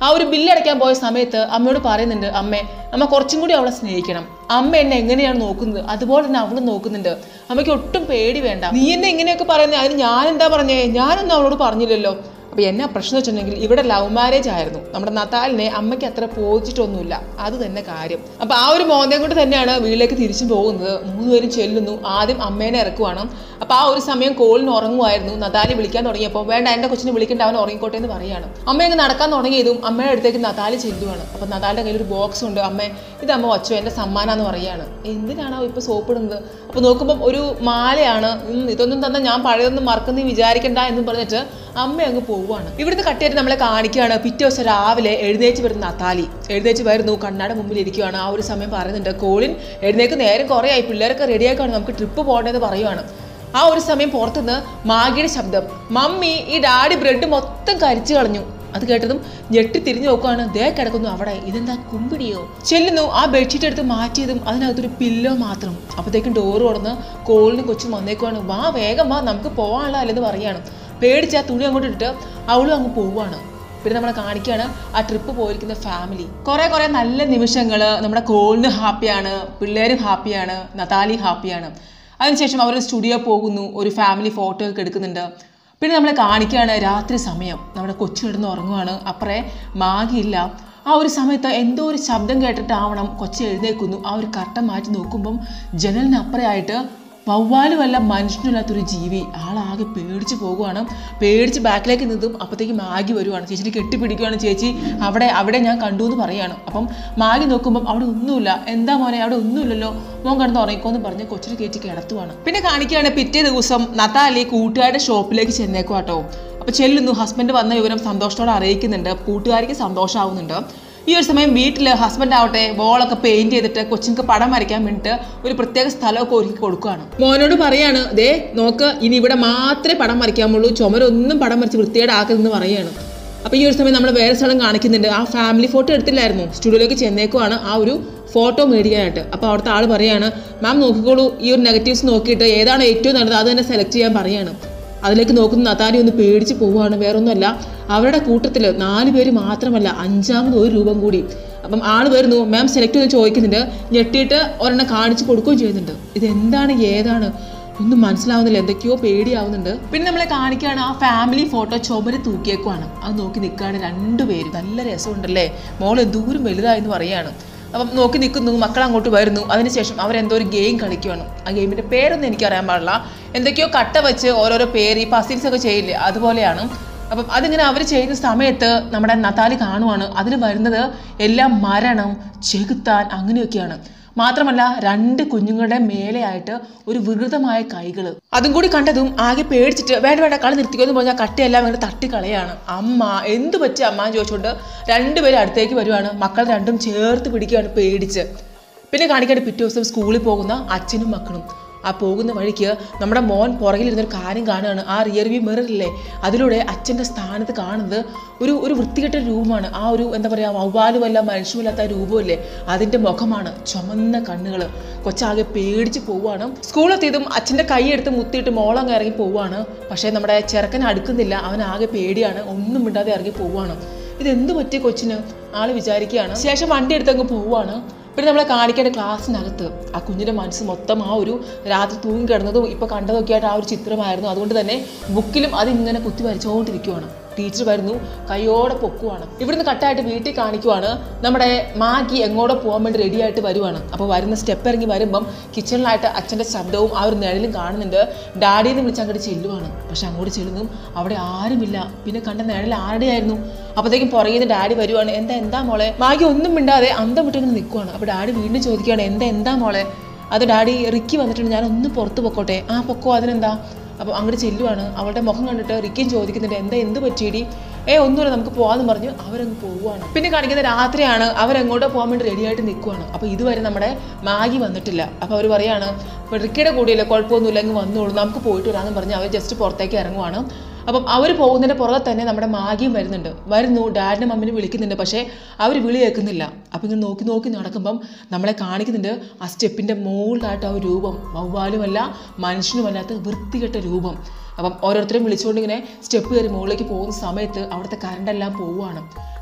ആ ഒരു ബില്ല് അടയ്ക്കാൻ പോയ സമയത്ത് അമ്മയോട് പറയുന്നുണ്ട് അമ്മേ അമ്മ കുറച്ചും കൂടി അവളെ സ്നേഹിക്കണം അമ്മ എന്നെ എങ്ങനെയാണ് നോക്കുന്നത് അതുപോലെ തന്നെ അവളും നോക്കുന്നുണ്ട് അമ്മയ്ക്ക് ഒട്ടും പേടി വേണ്ട നീ എന്നെ ഇങ്ങനെയൊക്കെ പറയുന്നത് അതിന് ഞാൻ എന്താ പറഞ്ഞേ ഞാനൊന്നും അവളോട് പറഞ്ഞില്ലല്ലോ അപ്പോൾ എന്നാ പ്രശ്നം വെച്ചിട്ടുണ്ടെങ്കിൽ ഇവിടെ ലവ് മാരേജ് ആയിരുന്നു നമ്മുടെ നത്താലിനെ അമ്മയ്ക്ക് അത്ര പോച്ചിട്ടൊന്നുമില്ല അത് തന്നെ കാര്യം അപ്പോൾ ആ ഒരു മോന്തയും കൊണ്ട് തന്നെയാണ് വീട്ടിലേക്ക് തിരിച്ചു പോകുന്നത് മൂന്നുപേരും ചെല്ലുന്നു ആദ്യം അമ്മേനെ ഇറക്കുവാണ് അപ്പോൾ ആ ഒരു സമയം കോളിന് ഉറങ്ങുമായിരുന്നു നതാലി വിളിക്കാൻ തുടങ്ങിയപ്പോൾ വേണ്ട എൻ്റെ കൊച്ചിനെ വിളിക്കേണ്ട അവൻ ഉറങ്ങിക്കോട്ടെ എന്ന് പറയാണ് അമ്മ അങ്ങ് നടക്കാൻ തുടങ്ങിയതും അമ്മയുടെ അടുത്തേക്ക് നതാലി ചെല്ലുവാണ് അപ്പോൾ നതാലിൻ്റെ കയ്യിൽ ഒരു ബോക്സ് ഉണ്ട് അമ്മേ ഇത് അമ്മ വച്ചോ എൻ്റെ സമ്മാനാന്ന് പറയാണ് എന്തിനാണോ ഇപ്പോൾ സോപ്പ് ഇടുന്നത് അപ്പോൾ നോക്കുമ്പോൾ ഒരു മാലയാണ് ഉം, ഇതൊന്നും തന്നെ ഞാൻ പഴയതൊന്നും മറക്കുന്ന വിചാരിക്കണ്ട എന്ന് പറഞ്ഞിട്ട് അമ്മ അങ്ങ് പോവുകയാണ് ഇവിടുന്ന് കട്ടിയായിട്ട് നമ്മളെ കാണിക്കുകയാണ് പിറ്റേ ദിവസം രാവിലെ എഴുന്നേച്ച് വരുന്ന നത്താലി എഴുന്നേച്ച് വരുന്നു കണ്ണാട മുമ്പിൽ ഇരിക്കുകയാണ് ആ ഒരു സമയം പറയുന്നുണ്ട് കോളിൻ എഴുന്നേക്ക് നേരം കുറേ ആയി പിള്ളേരൊക്കെ റെഡിയാക്കാണ് നമുക്ക് ട്രിപ്പ് പോകേണ്ടത് പറയുവാണ് ആ ഒരു സമയം പുറത്തുനിന്ന് മാഗിയുടെ ശബ്ദം മമ്മി ഈ ഡാഡി ബ്രെഡ് മൊത്തം കരിച്ചു കളഞ്ഞു അത് കേട്ടതും ഞെട്ടി തിരിഞ്ഞു നോക്കുകയാണ് ദേ കിടക്കുന്നു അവിടെ ഇതെന്താ കുമ്പിടിയോ ചെല്ലുന്നു ആ ബെഡ്ഷീറ്റ് എടുത്ത് മാറ്റിയതും അതിനകത്തൊരു പില്ലോ മാത്രം അപ്പോഴത്തേക്കും ഡോറ് തുറന്ന് കോളിനും കൊച്ചും വന്നേക്കുവാണ് വാ വേഗം വാ നമുക്ക് പോകാനുള്ള അല്ലെന്ന് പറയാണ് പേടിച്ച് ആ തുണി അങ്ങോട്ട് ഇട്ടിട്ട് അവളും അങ്ങ് പോവുകയാണ് പിന്നെ നമ്മളെ കാണിക്കുകയാണ് ആ ട്രിപ്പ് പോയിരിക്കുന്ന ഫാമിലി കുറേ കുറേ നല്ല നിമിഷങ്ങൾ നമ്മുടെ കോളിന് ഹാപ്പിയാണ് പിള്ളേരും ഹാപ്പിയാണ് നതാലി ഹാപ്പിയാണ് അതിനുശേഷം അവർ സ്റ്റുഡിയോ പോകുന്നു ഒരു ഫാമിലി ഫോട്ടോ ഒക്കെ എടുക്കുന്നുണ്ട് പിന്നെ നമ്മളെ കാണിക്കുകയാണ് രാത്രി സമയം നമ്മുടെ കൊച്ചു കിടന്ന് ഉറങ്ങുവാണ് അപ്പറേ മാഗിയില്ല ആ ഒരു സമയത്ത് എന്തോ ഒരു ശബ്ദം കേട്ടിട്ടാവണം കൊച്ചു എഴുന്നേക്കുന്നു ആ ഒരു കർട്ടൻ മാറ്റി നോക്കുമ്പം ജനലിനപ്പുറയായിട്ട് വവ്വാലുമല്ല മനുഷ്യനില്ലാത്തൊരു ജീവി ആളാകെ പേടിച്ച് പോകുവാണ് പേടിച്ച് ബാക്കിലേക്ക് നിന്നതും അപ്പോഴത്തേക്ക് മാഗി വരുവാണ് ചേച്ചിനെ കെട്ടിപ്പിടിക്കുകയാണ് ചേച്ചി അവിടെ അവിടെ ഞാൻ കണ്ടു എന്ന് പറയാണ് അപ്പം മാഗി നോക്കുമ്പം അവിടെ ഒന്നുമില്ല എന്താ മോനെ അവിടെ ഒന്നുമില്ലല്ലോ മോൻ കിടന്ന് ഉറങ്ങിക്കോന്ന് പറഞ്ഞ് കൊച്ചിനെ കയറ്റി കിടത്തുവാണ് പിന്നെ കാണിക്കുകയാണ് പിറ്റേ ദിവസം നത്താലി കൂട്ടുകാരുടെ ഷോപ്പിലേക്ക് ചെന്നേക്കുവാട്ടോ അപ്പോൾ ചെല്ലുന്നു ഹസ്ബൻഡ് വന്ന വിവരം സന്തോഷത്തോടെ അറിയിക്കുന്നുണ്ട് കൂട്ടുകാരിക്ക് സന്തോഷമാവുന്നുണ്ട് ഈ ഒരു സമയം വീട്ടിൽ ഹസ്ബൻഡ് ആവട്ടെ വോളൊക്കെ പെയിന്റ് ചെയ്തിട്ട് കൊച്ചിങ്ങൾക്ക് പടം വരയ്ക്കാൻ വേണ്ടിയിട്ട് ഒരു പ്രത്യേക സ്ഥലമൊക്കെ ഒരുക്കി കൊടുക്കുകയാണ് മോനോട് പറയാണ് ദേ നോക്ക് ഇനി ഇവിടെ മാത്രമേ പടം വരയ്ക്കാമുള്ളൂ ചുമരൊന്നും പടം വരച്ച് വൃത്തികേടാക്കരുതെന്ന് പറയാണ് അപ്പോൾ ഈ ഒരു സമയം നമ്മൾ വേറെ സ്ഥലം കാണിക്കുന്നുണ്ട് ആ ഫാമിലി ഫോട്ടോ എടുത്തില്ലായിരുന്നു സ്റ്റുഡിയോയിലേക്ക് ചെന്നേക്കുവാണ് ആ ഒരു ഫോട്ടോ മേടിക്കാനായിട്ട് അപ്പോൾ അവിടുത്തെ ആൾ പറയാണ് മാം നോക്കിക്കോളൂ ഈ ഒരു നെഗറ്റീവ്സ് നോക്കിയിട്ട് ഏതാണ് ഏറ്റവും നല്ലത് അത് തന്നെ സെലക്ട് ചെയ്യാൻ പറയാണ് അതിലേക്ക് നോക്കുന്ന നതാലി ഒന്ന് പേടിച്ച് പോവുകയാണ് വേറൊന്നുമല്ല അവരുടെ കൂട്ടത്തിൽ നാല് പേര് മാത്രമല്ല അഞ്ചാമത് ഒരു രൂപം കൂടി അപ്പം ആൾ വരുന്നു മാം സെലക്ട് ചെയ്ത് ചോദിക്കുന്നുണ്ട് ഞെട്ടിയിട്ട് ഒരെണ്ണം കാണിച്ച് കൊടുക്കുകയും ചെയ്യുന്നുണ്ട് ഇതെന്താണ് ഏതാണ് ഒന്നും മനസ്സിലാവുന്നില്ല എന്തൊക്കെയോ പേടിയാവുന്നുണ്ട് പിന്നെ നമ്മളെ കാണിക്കുകയാണ് ആ ഫാമിലി ഫോട്ടോ ചുമര് തൂക്കിയേക്കുവാണ് അത് നോക്കി നിൽക്കുകയാണ് രണ്ടുപേരും നല്ല രസമുണ്ടല്ലേ മോൾ എന്തോരം വലുതായെന്ന് പറയാണ് അപ്പം നോക്കി നിൽക്കുന്നു മക്കൾ അങ്ങോട്ട് വരുന്നു അതിനുശേഷം അവരെന്തോ ഒരു ഗെയിം കളിക്കുകയാണ് ആ ഗെയിമിൻ്റെ പേരൊന്നും എനിക്കറിയാൻ പാടില്ല എന്തൊക്കെയോ കട്ട വെച്ച് ഓരോരോ പേര് ഈ പസിൽസ് ഒക്കെ ചെയ്യില്ലേ അതുപോലെയാണ് അപ്പം അതിങ്ങനെ അവർ ചെയ്യുന്ന സമയത്ത് നമ്മുടെ നത്താലി കാണുവാണ് അതിന് വരുന്നത് എല്ലാം മരണം ചെകുത്താൻ അങ്ങനെയൊക്കെയാണ് മാത്രമല്ല രണ്ട് കുഞ്ഞുങ്ങളുടെ മേലെയായിട്ട് ഒരു വികൃതമായ കൈകൾ അതും കൂടി കണ്ടതും ആകെ പേടിച്ചിട്ട് വേണ്ട വേണ്ട കളി നിർത്തിക്കോ എന്ന് പറഞ്ഞാൽ കട്ടയെല്ലാം ഇങ്ങനെ തട്ടിക്കളയാണ് അമ്മ എന്ത് പറ്റി അമ്മ എന്ന് ചോദിച്ചുകൊണ്ട് രണ്ടുപേരും അടുത്തേക്ക് വരുവാണ് മക്കൾ രണ്ടും ചേർത്ത് പിടിക്കുകയാണ് പേടിച്ച് പിന്നെ കാണിക്കാണ്ട് പിറ്റേ ദിവസം സ്കൂളിൽ പോകുന്ന അച്ഛനും മക്കളും ആ പോകുന്ന വഴിക്ക് നമ്മുടെ മോൻ പുറകിലിരുന്നൊരു കാര്യം കാണുകയാണ് ആ റിയർ വ്യൂ മിററില്ലേ അതിലൂടെ അച്ഛൻ്റെ സ്ഥാനത്ത് കാണുന്നത് ഒരു ഒരു വൃത്തികെട്ട രൂപമാണ് ആ ഒരു എന്താ പറയുക വവ്വാലുമല്ല മനുഷ്യമില്ലാത്ത ആ രൂപമല്ലേ അതിൻ്റെ മുഖമാണ് ചുമന്ന കണ്ണുകൾ കൊച്ചാകെ പേടിച്ച് പോവുകയാണ് സ്കൂളെത്തിയതും അച്ഛൻ്റെ കൈയെടുത്ത് മുത്തിയിട്ട് മോളങ്ങ് ഇറങ്ങി പോവുകയാണ് പക്ഷേ നമ്മുടെ ചെറുക്കൻ അടുക്കുന്നില്ല അവൻ ആകെ പേടിയാണ് ഒന്നും മിണ്ടാതെ ഇറങ്ങി പോവുകയാണ് ഇതെന്ത് പറ്റി കൊച്ചിന് ആള് വിചാരിക്കുകയാണ് ശേഷം വണ്ടി എടുത്ത് അങ്ങ് പോവുകയാണ് പിന്നെ നമ്മളെ കാണിക്കേണ്ട ക്ലാസ്സിനകത്ത് ആ കുഞ്ഞിൻ്റെ മനസ്സ് മൊത്തം ആ ഒരു രാത്രി തൂങ്ങി കിടന്നതും ഇപ്പോൾ കണ്ടതൊക്കെ ആയിട്ട് ആ ഒരു ചിത്രമായിരുന്നു അതുകൊണ്ട് തന്നെ ബുക്കിലും അതിങ്ങനെ കുത്തി വരച്ചുകൊണ്ടിരിക്കുവാണ് ടീച്ചർ വരുന്നു കൈയോടെ പൊക്കുവാണ് ഇവിടുന്ന് കട്ടായിട്ട് വീട്ടിൽ കാണിക്കുവാണ് നമ്മുടെ മാഗി എങ്ങോടെ പോകാൻ വേണ്ടി റെഡി ആയിട്ട് വരുവാണ് അപ്പോൾ വരുന്ന സ്റ്റെപ്പ് ഇറങ്ങി വരുമ്പം കിച്ചണിലായിട്ട് അച്ഛൻ്റെ ശബ്ദവും ആ ഒരു നിഴലും കാണുന്നുണ്ട് ഡാഡിന്ന് വിളിച്ച് അങ്ങോട്ട് ചെല്ലുവാണ് പക്ഷെ അങ്ങോട്ട് ചെല്ലുന്നു അവിടെ ആരുമില്ല പിന്നെ കണ്ട നിഴൽ ആരുടെയായിരുന്നു അപ്പോഴത്തേക്കും പുറകിൽ നിന്ന് ഡാഡി വരുവാണ് എന്താ എന്താ മോളെ മാഗി ഒന്നും മിണ്ടാതെ അന്തം വിട്ടിങ്ങനെ നിൽക്കുവാണ് അപ്പോൾ ഡാഡി വീണ്ടും ചോദിക്കുകയാണ് എന്താ എന്താ മോളെ അത് ഡാഡി റിക്കി വന്നിട്ടുണ്ട് ഞാൻ ഒന്ന് പുറത്ത് പൊക്കോട്ടെ ആ പൊക്കോ അതിനെന്താ അപ്പോൾ അങ്ങോട്ട് ചെല്ലുവാണ് അവളുടെ മുഖം കണ്ടിട്ട് റിക്കിയും ചോദിക്കുന്നുണ്ട് എന്താ എന്ത് പറ്റിയിടി ഏ ഒന്നുമില്ല നമുക്ക് പോകാമെന്ന് പറഞ്ഞ് അവരങ്ങ് പോവുകയാണ് പിന്നെ കാണിക്കുന്ന രാത്രിയാണ് അവരെങ്ങോട്ടോ പോകാൻ വേണ്ടി റെഡിയായിട്ട് നിൽക്കുവാണ് അപ്പോൾ ഇതുവരെ നമ്മുടെ മാഗി വന്നിട്ടില്ല അപ്പോൾ അവർ പറയാണ് ഇപ്പോൾ റിക്കിയുടെ കൂടെയില്ല കുഴപ്പമൊന്നുമില്ല അങ്ങ് വന്നോളൂ നമുക്ക് പോയിട്ട് വരാമെന്ന് പറഞ്ഞ് അവർ ജസ്റ്റ് പുറത്തേക്ക് ഇറങ്ങുവാണ് അപ്പം അവർ പോകുന്നതിൻ്റെ പുറകെ തന്നെ നമ്മുടെ മാഗിയും വരുന്നുണ്ട് വരുന്നു ഡാഡിനെ മമ്മിനെ വിളിക്കുന്നുണ്ട് പക്ഷേ അവർ വിളി കേൾക്കുന്നില്ല അപ്പം ഇങ്ങനെ നോക്കി നോക്കി നടക്കുമ്പം നമ്മളെ കാണിക്കുന്നുണ്ട് ആ സ്റ്റെപ്പിൻ്റെ മുകളിലായിട്ട് ആ ഒരു രൂപം വവ്വാലുമല്ല മനുഷ്യനുമല്ലാത്ത വൃത്തികെട്ട രൂപം അപ്പം ഓരോരുത്തരും വിളിച്ചുകൊണ്ട് ഇങ്ങനെ സ്റ്റെപ്പ് കയറി മുകളിലേക്ക് പോകുന്ന സമയത്ത് അവിടുത്തെ കറണ്ടെല്ലാം പോവുകയാണ്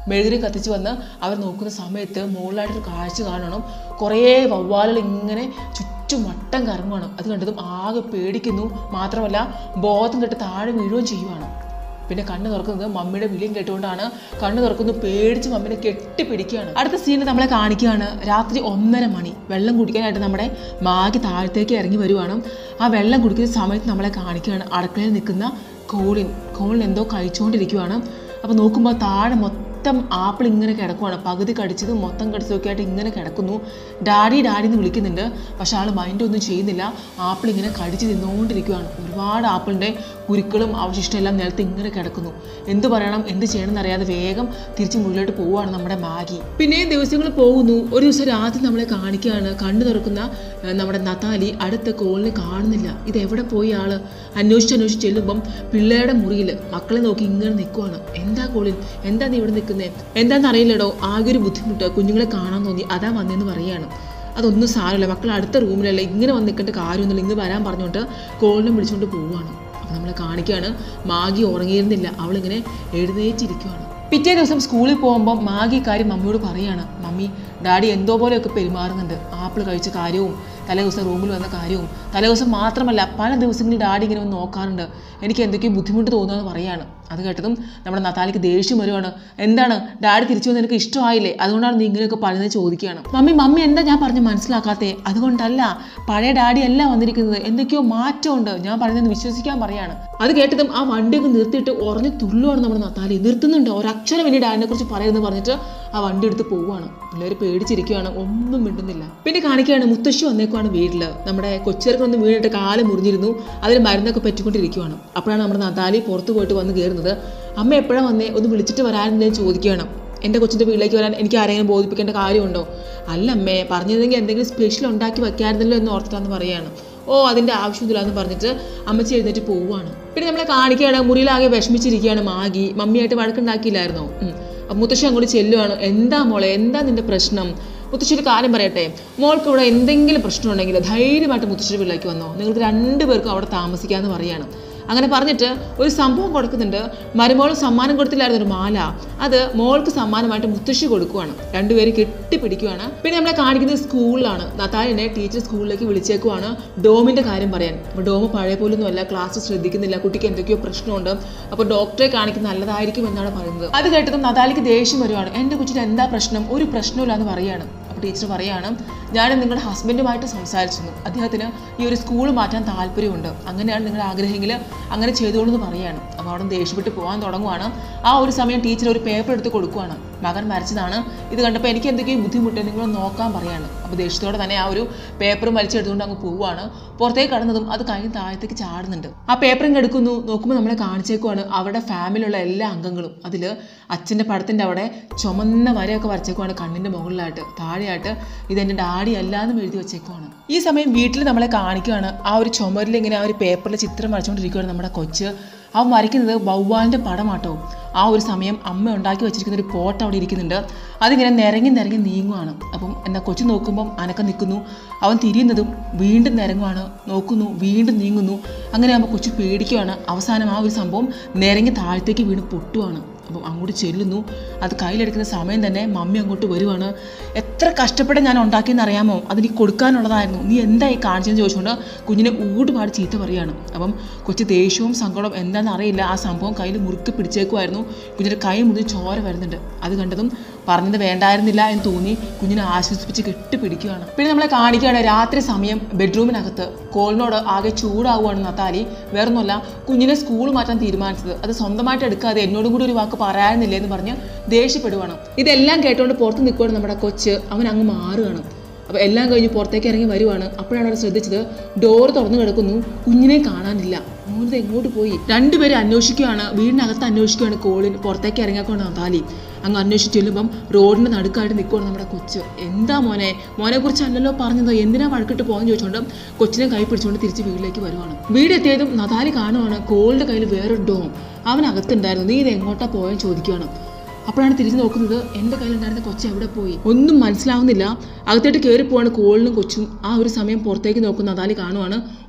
മെഴുകുതിരി കത്തിച്ച് വന്ന് അവർ നോക്കുന്ന സമയത്ത് മുകളിലായിട്ടൊരു കാഴ്ച കാണണം കുറേ വവ്വാലുകൾ ഇങ്ങനെ ചുറ്റും വട്ടം കറങ്ങുവാണ് അത് കണ്ടതും ആകെ പേടിക്കുന്നു മാത്രമല്ല ബോധം കെട്ട് താഴെ വീഴുകയും ചെയ്യുവാണ് പിന്നെ കണ്ണ് തുറക്കുന്നത് മമ്മിയുടെ വിളിയും കേട്ടുകൊണ്ടാണ് കണ്ണ് തുറക്കുന്നു പേടിച്ച് മമ്മിനെ കെട്ടിപ്പിടിക്കുകയാണ് അടുത്ത സീനിൽ നമ്മളെ കാണിക്കുകയാണ് രാത്രി ഒന്നര മണി വെള്ളം കുടിക്കാനായിട്ട് നമ്മുടെ മാഗി താഴത്തേക്ക് ഇറങ്ങി വരുവാണ് ആ വെള്ളം കുടിക്കുന്ന സമയത്ത് നമ്മളെ കാണിക്കുകയാണ് അടുക്കളയിൽ നിൽക്കുന്ന കോളിൻ കോളിൻ എന്തോ കഴിച്ചുകൊണ്ടിരിക്കുവാണ് അപ്പോൾ നോക്കുമ്പോൾ താഴെ മൊത്തം ആപ്പിൾ ഇങ്ങനെ കിടക്കുവാണ് പകുതി കടിച്ചതും മൊത്തം കടിച്ചതൊക്കെ ആയിട്ട് ഇങ്ങനെ കിടക്കുന്നു ഡാഡി ഡാഡി എന്ന് വിളിക്കുന്നുണ്ട് പക്ഷെ ആൾ മൈൻഡ് ഒന്നും ചെയ്യുന്നില്ല ആപ്പിൾ ഇങ്ങനെ കടിച്ച് തിന്നുകൊണ്ടിരിക്കുകയാണ് ഒരുപാട് ആപ്പിളിൻ്റെ കുരുക്കളും അവശിഷ്ടം എല്ലാം നിലത്ത് ഇങ്ങനെ കിടക്കുന്നു എന്ത് പറയണം എന്ത് ചെയ്യണം എന്നറിയാതെ വേഗം തിരിച്ച് മുകളിലോട്ട് പോവുകയാണ് നമ്മുടെ മാഗി പിന്നെയും ദിവസങ്ങൾ പോകുന്നു ഒരു ദിവസം രാത്രി നമ്മളെ കാണിക്കുകയാണ് കണ്ണു തുറക്കുന്ന ഏഹ്, നമ്മുടെ നത്താലി അടുത്ത കോളിനെ കാണുന്നില്ല ഇത് എവിടെ പോയി ആള് അന്വേഷിച്ച് അന്വേഷിച്ച് ചെല്ലുമ്പം പിള്ളേരുടെ മുറിയിൽ മക്കളെ നോക്കി ഇങ്ങനെ നിൽക്കുവാണ് എന്താ കോളിൻ എന്താ നീ ഇവിടെ നിൽക്കുന്നേ എന്താണെന്ന് അറിയില്ലടോ ആകെ ഒരു ബുദ്ധിമുട്ട് കുഞ്ഞുങ്ങളെ കാണാൻ തോന്നി അതാ വന്നതെന്ന് പറയാണ് അതൊന്നും സാരമില്ല മക്കൾ അടുത്ത റൂമിലല്ല ഇങ്ങനെ വന്ന് നിൽക്കേണ്ട കാര്യമൊന്നുമില്ല ഇങ്ങ് വരാൻ പറഞ്ഞുകൊണ്ട് കോളിനെ വിളിച്ചുകൊണ്ട് പോവുകയാണ് അപ്പോൾ നമ്മളെ കാണിക്കുകയാണ് മാഗി ഉറങ്ങിയിരുന്നില്ല അവളിങ്ങനെ എഴുന്നേറ്റിരിക്കുകയാണ് പിറ്റേ ദിവസം സ്കൂളിൽ പോകുമ്പോൾ മാഗി ഈ കാര്യം മമ്മിയോട് പറയാണ് മമ്മി ഡാഡി എന്തോ പോലെയൊക്കെ പെരുമാറുന്നുണ്ട് ആപ്പിൾ കഴിച്ച കാര്യവും തലേ ദിവസം റൂമിൽ വന്ന കാര്യവും തലേ ദിവസം മാത്രമല്ല പല ദിവസങ്ങളിൽ ഡാഡി ഇങ്ങനെ വന്ന് നോക്കാറുണ്ട് എനിക്ക് എന്തൊക്കെയോ ബുദ്ധിമുട്ട് തോന്നുമെന്ന് പറയാണ് അത് കേട്ടതും നമ്മുടെ നത്താലിക്ക് ദേഷ്യം വരുവാണ് എന്താണ് ഡാഡി തിരിച്ചു വന്ന് എനിക്ക് ഇഷ്ടമായില്ലേ അതുകൊണ്ടാണ് നീ ഇങ്ങനെയൊക്കെ പറയുന്നത് ചോദിക്കുകയാണ് മമ്മി മമ്മി എന്താ ഞാൻ പറഞ്ഞ് മനസ്സിലാക്കാത്തേ അതുകൊണ്ടല്ല പഴയ ഡാഡി അല്ല വന്നിരിക്കുന്നത് എന്തൊക്കെയോ മാറ്റമുണ്ട് ഞാൻ പറയുന്നത് വിശ്വസിക്കാൻ പറയാണ് അത് കേട്ടതും ആ വണ്ടിയൊക്കെ നിർത്തിയിട്ട് ഉറഞ്ഞു തുള്ളുവാണ് നമ്മുടെ നത്താലി നിർത്തുന്നുണ്ട് ഒരക്ഷരം ഇനി ഡാഡിനെ കുറിച്ച് പറയുന്നത് പറഞ്ഞിട്ട് ആ വണ്ടി എടുത്ത് പോവുകയാണ് പിള്ളേർ പേടിച്ചിരിക്കുകയാണ് ഒന്നും മിണ്ടുന്നില്ല പിന്നെ കാണിക്കുകയാണ് മുത്തശ്ശി വന്നേക്കുവാണ് വീട്ടിൽ നമ്മുടെ കൊച്ചിറക്കൊന്ന് വീണിട്ട് കാല് മുറിഞ്ഞിരുന്നു അതിന് മരുന്നൊക്കെ പറ്റിക്കൊണ്ടിരിക്കുവാണ് അപ്പോഴാണ് നമ്മുടെ നതാലി പുറത്ത് പോയിട്ട് വന്ന് കയറുന്നത് അമ്മ എപ്പോഴാണ് വന്നേ ഒന്ന് വിളിച്ചിട്ട് വരാനെന്ന് ചോദിക്കുകയാണ് എൻ്റെ കൊച്ചിൻ്റെ വീട്ടിലേക്ക് വരാൻ എനിക്ക് ആരെങ്കിലും ബോധിപ്പിക്കേണ്ട കാര്യമുണ്ടോ അല്ല അമ്മേ പറഞ്ഞിരുന്നെങ്കിൽ എന്തെങ്കിലും സ്പെഷ്യൽ ഉണ്ടാക്കി വെക്കായിരുന്നല്ലോ എന്ന് ഓർത്തിട്ടാന്ന് പറയാണ് ഓ അതിൻ്റെ ആവശ്യമില്ല എന്ന് പറഞ്ഞിട്ട് അമ്മച്ചി എഴുന്നേറ്റ് പോവുകയാണ് പിന്നെ നമ്മളെ കാണിക്കുകയാണ് മുറിയിലാകെ വിഷമിച്ചിരിക്കുകയാണ് മാഗി മമ്മിയായിട്ട് വഴക്കുണ്ടാക്കിയില്ലായിരുന്നോ ഉം. അപ്പൊ മുത്തശ്ശി അങ്ങോട്ട് ചെല്ലുവാണ് എന്താ മോളെ എന്താ നിന്റെ പ്രശ്നം മുത്തശ്ശി ഒരു കാര്യം പറയട്ടെ മോൾക്ക് ഇവിടെ എന്തെങ്കിലും പ്രശ്നം ഉണ്ടെങ്കിൽ ധൈര്യമായിട്ട് മുത്തശ്ശിയുടെ വീട്ടിലേക്ക് വന്നോ നിങ്ങൾക്ക് രണ്ടുപേർക്കും അവിടെ താമസിക്കാമെന്ന് പറയാണ് അങ്ങനെ പറഞ്ഞിട്ട് ഒരു സംഭവം കൊടുക്കുന്നുണ്ട് മരുമോൾ സമ്മാനം കൊടുത്തില്ലായിരുന്നു ഒരു മാല അത് മോൾക്ക് സമ്മാനമായിട്ട് മുത്തശ്ശി കൊടുക്കുവാണ് രണ്ടുപേരും കെട്ടിപ്പിടിക്കുവാണ് പിന്നെ നമ്മളെ കാണിക്കുന്നത് സ്കൂളിലാണ് നത്താലിനെ ടീച്ചർ സ്കൂളിലേക്ക് വിളിച്ചേക്കുവാണ് ഡോമിന്റെ കാര്യം പറയാൻ അപ്പോൾ ഡോം പഴയ പോലൊന്നും അല്ല ക്ലാസ് ശ്രദ്ധിക്കുന്നില്ല കുട്ടിക്ക് എന്തൊക്കെയോ പ്രശ്നമുണ്ട് അപ്പോൾ ഡോക്ടറെ കാണിക്കുന്നത് നല്ലതായിരിക്കും എന്നാണ് പറയുന്നത് അത് കേട്ടതും നതാലിക്ക് ദേഷ്യം വരുവാണ് എൻ്റെ കൊച്ചിന് എന്താ പ്രശ്നം ഒരു പ്രശ്നമില്ല എന്ന് പറയാണ് അപ്പോൾ ടീച്ചർ പറയാണ് ഞാൻ നിങ്ങളുടെ ഹസ്ബൻഡുമായിട്ട് സംസാരിച്ചിരുന്നു അദ്ദേഹത്തിന് ഈ ഒരു സ്കൂൾ മാറ്റാൻ താല്പര്യമുണ്ട് അങ്ങനെയാണ് നിങ്ങളുടെ ആഗ്രഹമെങ്കിൽ അങ്ങനെ ചെയ്തോളൂ എന്ന് പറയാണ് അപ്പോൾ അവിടെ നിന്ന് ദേഷ്യപ്പെട്ട് പോകാൻ തുടങ്ങുവാണ് ആ ഒരു സമയം ടീച്ചർ ഒരു പേപ്പർ എടുത്ത് കൊടുക്കുവാണ് മകൻ മരിച്ചതാണ് ഇത് കണ്ടപ്പോൾ എനിക്ക് എന്തൊക്കെയോ ബുദ്ധിമുട്ട് നിങ്ങൾ നോക്കാൻ പറയാണ് അപ്പോൾ ദേഷ്യത്തോടെ തന്നെ ആ ഒരു പേപ്പറും വലിച്ചെടുത്തുകൊണ്ട് അങ്ങ് പോവുകയാണ് പുറത്തേക്ക് കടന്നതും അത് കഴിഞ്ഞ് താഴത്തേക്ക് ചാടുന്നുണ്ട് ആ പേപ്പർ ഇങ്ങ് എടുക്കുന്നു നോക്കുമ്പോൾ നമ്മളെ കാണിച്ചേക്കുവാണ് അവരുടെ ഫാമിലിയുള്ള എല്ലാ അംഗങ്ങളും അതിൽ അച്ഛൻ്റെ പടത്തിൻ്റെ അവിടെ ചുമന്ന വരയൊക്കെ വരച്ചേക്കുവാണ് കണ്ണിൻ്റെ മുകളിലായിട്ട് താഴെയായിട്ട് ഇതെൻ്റെ ഡാഡി അല്ലാന്നും എഴുതി വെച്ചേക്കുവാണ് ഈ സമയം വീട്ടിൽ നമ്മളെ കാണിക്കുകയാണ് ആ ഒരു ചുമരിൽ ഇങ്ങനെ ആ ഒരു പേപ്പറിൽ ചിത്രം വരച്ചുകൊണ്ടിരിക്കുകയാണ് നമ്മുടെ കൊച്ച് അവൻ വരയ്ക്കുന്നത് വവ്വാലിൻ്റെ പടമാട്ടോ ആ ഒരു സമയം അമ്മ ഉണ്ടാക്കി വെച്ചിരിക്കുന്ന ഒരു പോട്ട് അവിടെ ഇരിക്കുന്നുണ്ട് അതിങ്ങനെ നിരങ്ങി നിരങ്ങി നീങ്ങുവാണ് അപ്പം എന്നാ കൊച്ചു നോക്കുമ്പം അനക്കം നിൽക്കുന്നു അവൻ തിരിയുന്നതും വീണ്ടും നിരങ്ങുവാണ് നോക്കുന്നു വീണ്ടും നീങ്ങുന്നു അങ്ങനെ ആകുമ്പോൾ കൊച്ചു പേടിക്കുവാണ് അവസാനം ആ ഒരു സംഭവം നിരങ്ങി താഴത്തേക്ക് വീണ് പൊട്ടുവാണ് അപ്പം അങ്ങോട്ട് ചെല്ലുന്നു അത് കയ്യിലെടുക്കുന്ന സമയം തന്നെ മമ്മി അങ്ങോട്ട് വരുവാണ് എത്ര കഷ്ടപ്പെട്ട് ഞാൻ ഉണ്ടാക്കിയെന്ന് അറിയാമോ അതെനിക്ക് കൊടുക്കാനുള്ളതായിരുന്നു നീ എന്തായി കാണിച്ചെന്ന് ചോദിച്ചുകൊണ്ട് കുഞ്ഞിനെ ഊടുപാട് ചീത്ത പറയാണ് അപ്പം കൊച്ചു ദേഷ്യവും സങ്കടവും എന്താണെന്ന് അറിയില്ല ആ സംഭവം കയ്യിൽ മുറുക്കി പിടിച്ചേക്കുമായിരുന്നു കുഞ്ഞിൻ്റെ കൈ മുതൽ ചോര വരുന്നുണ്ട് അത് കണ്ടതും പറഞ്ഞത് വേണ്ടായിരുന്നില്ല എന്ന് തോന്നി കുഞ്ഞിനെ ആശ്വസിപ്പിച്ച് കെട്ടിപ്പിടിക്കുകയാണ് പിന്നെ നമ്മളെ കാണിക്കുകയാണ് രാത്രി സമയം ബെഡ്റൂമിനകത്ത് കോളിനോട് ആകെ ചൂടാവുകയാണ് നത്താലി വേറൊന്നുമല്ല കുഞ്ഞിനെ സ്കൂൾ മാറ്റാൻ തീരുമാനിച്ചത് അത് സ്വന്തമായിട്ട് എടുക്കാതെ എന്നോടും കൂടി ഒരു വാക്ക് പറയാനില്ലേ എന്ന് പറഞ്ഞ് ദേഷ്യപ്പെടുവാണ് ഇതെല്ലാം കേട്ടുകൊണ്ട് പുറത്ത് നിൽക്കുകയാണ് നമ്മുടെ കൊച്ച് അവൻ അങ്ങ് മാറുകയാണ് അപ്പോൾ എല്ലാം കഴിഞ്ഞ് പുറത്തേക്ക് ഇറങ്ങി വരുവാണ് അപ്പോഴാണ് അവർ ശ്രദ്ധിച്ചത് ഡോർ തുറന്നു കിടക്കുന്നു കുഞ്ഞിനെ കാണാനില്ല മോനിത് എങ്ങോട്ട് പോയി രണ്ടുപേരും അന്വേഷിക്കുകയാണ് വീടിനകത്ത് അന്വേഷിക്കുകയാണ് കോളിൻ പുറത്തേക്ക് ഇറങ്ങിക്കൊണ്ട് നത്താലി അങ്ങ് അന്വേഷിച്ച് ചെല്ലുമ്പം റോഡിന്റെ നടുക്കായിട്ട് നിൽക്കുകയാണ് നമ്മുടെ കൊച്ച് എന്താ മോനെ മോനെ കുറിച്ച് അല്ലല്ലോ പറഞ്ഞത് എന്തിനാ വഴക്കിട്ട് പോകാൻ ചോദിച്ചുകൊണ്ട് കൊച്ചിനെ കൈ പിടിച്ചുകൊണ്ട് തിരിച്ച് വീട്ടിലേക്ക് വരുവാണ് വീടെത്തിയതും നതാലി കാണുവാണ് കോളിന്റെ കയ്യിൽ വേറൊരു ഡോം അവൻ അകത്തുണ്ടായിരുന്നു നീ ഇത് എങ്ങോട്ടാ പോയെന്ന് ചോദിക്കുകയാണ് അപ്പോഴാണ് തിരിഞ്ഞു നോക്കുന്നത് എൻ്റെ കയ്യിലുണ്ടായിരുന്ന കൊച്ചു എവിടെ പോയി ഒന്നും മനസ്സിലാവുന്നില്ല അകത്തോട്ട് കയറി പോവാണ് കോളിനും കൊച്ചും ആ ഒരു സമയം പുറത്തേക്ക് നോക്കുന്ന നതാലി കാണുവാണ്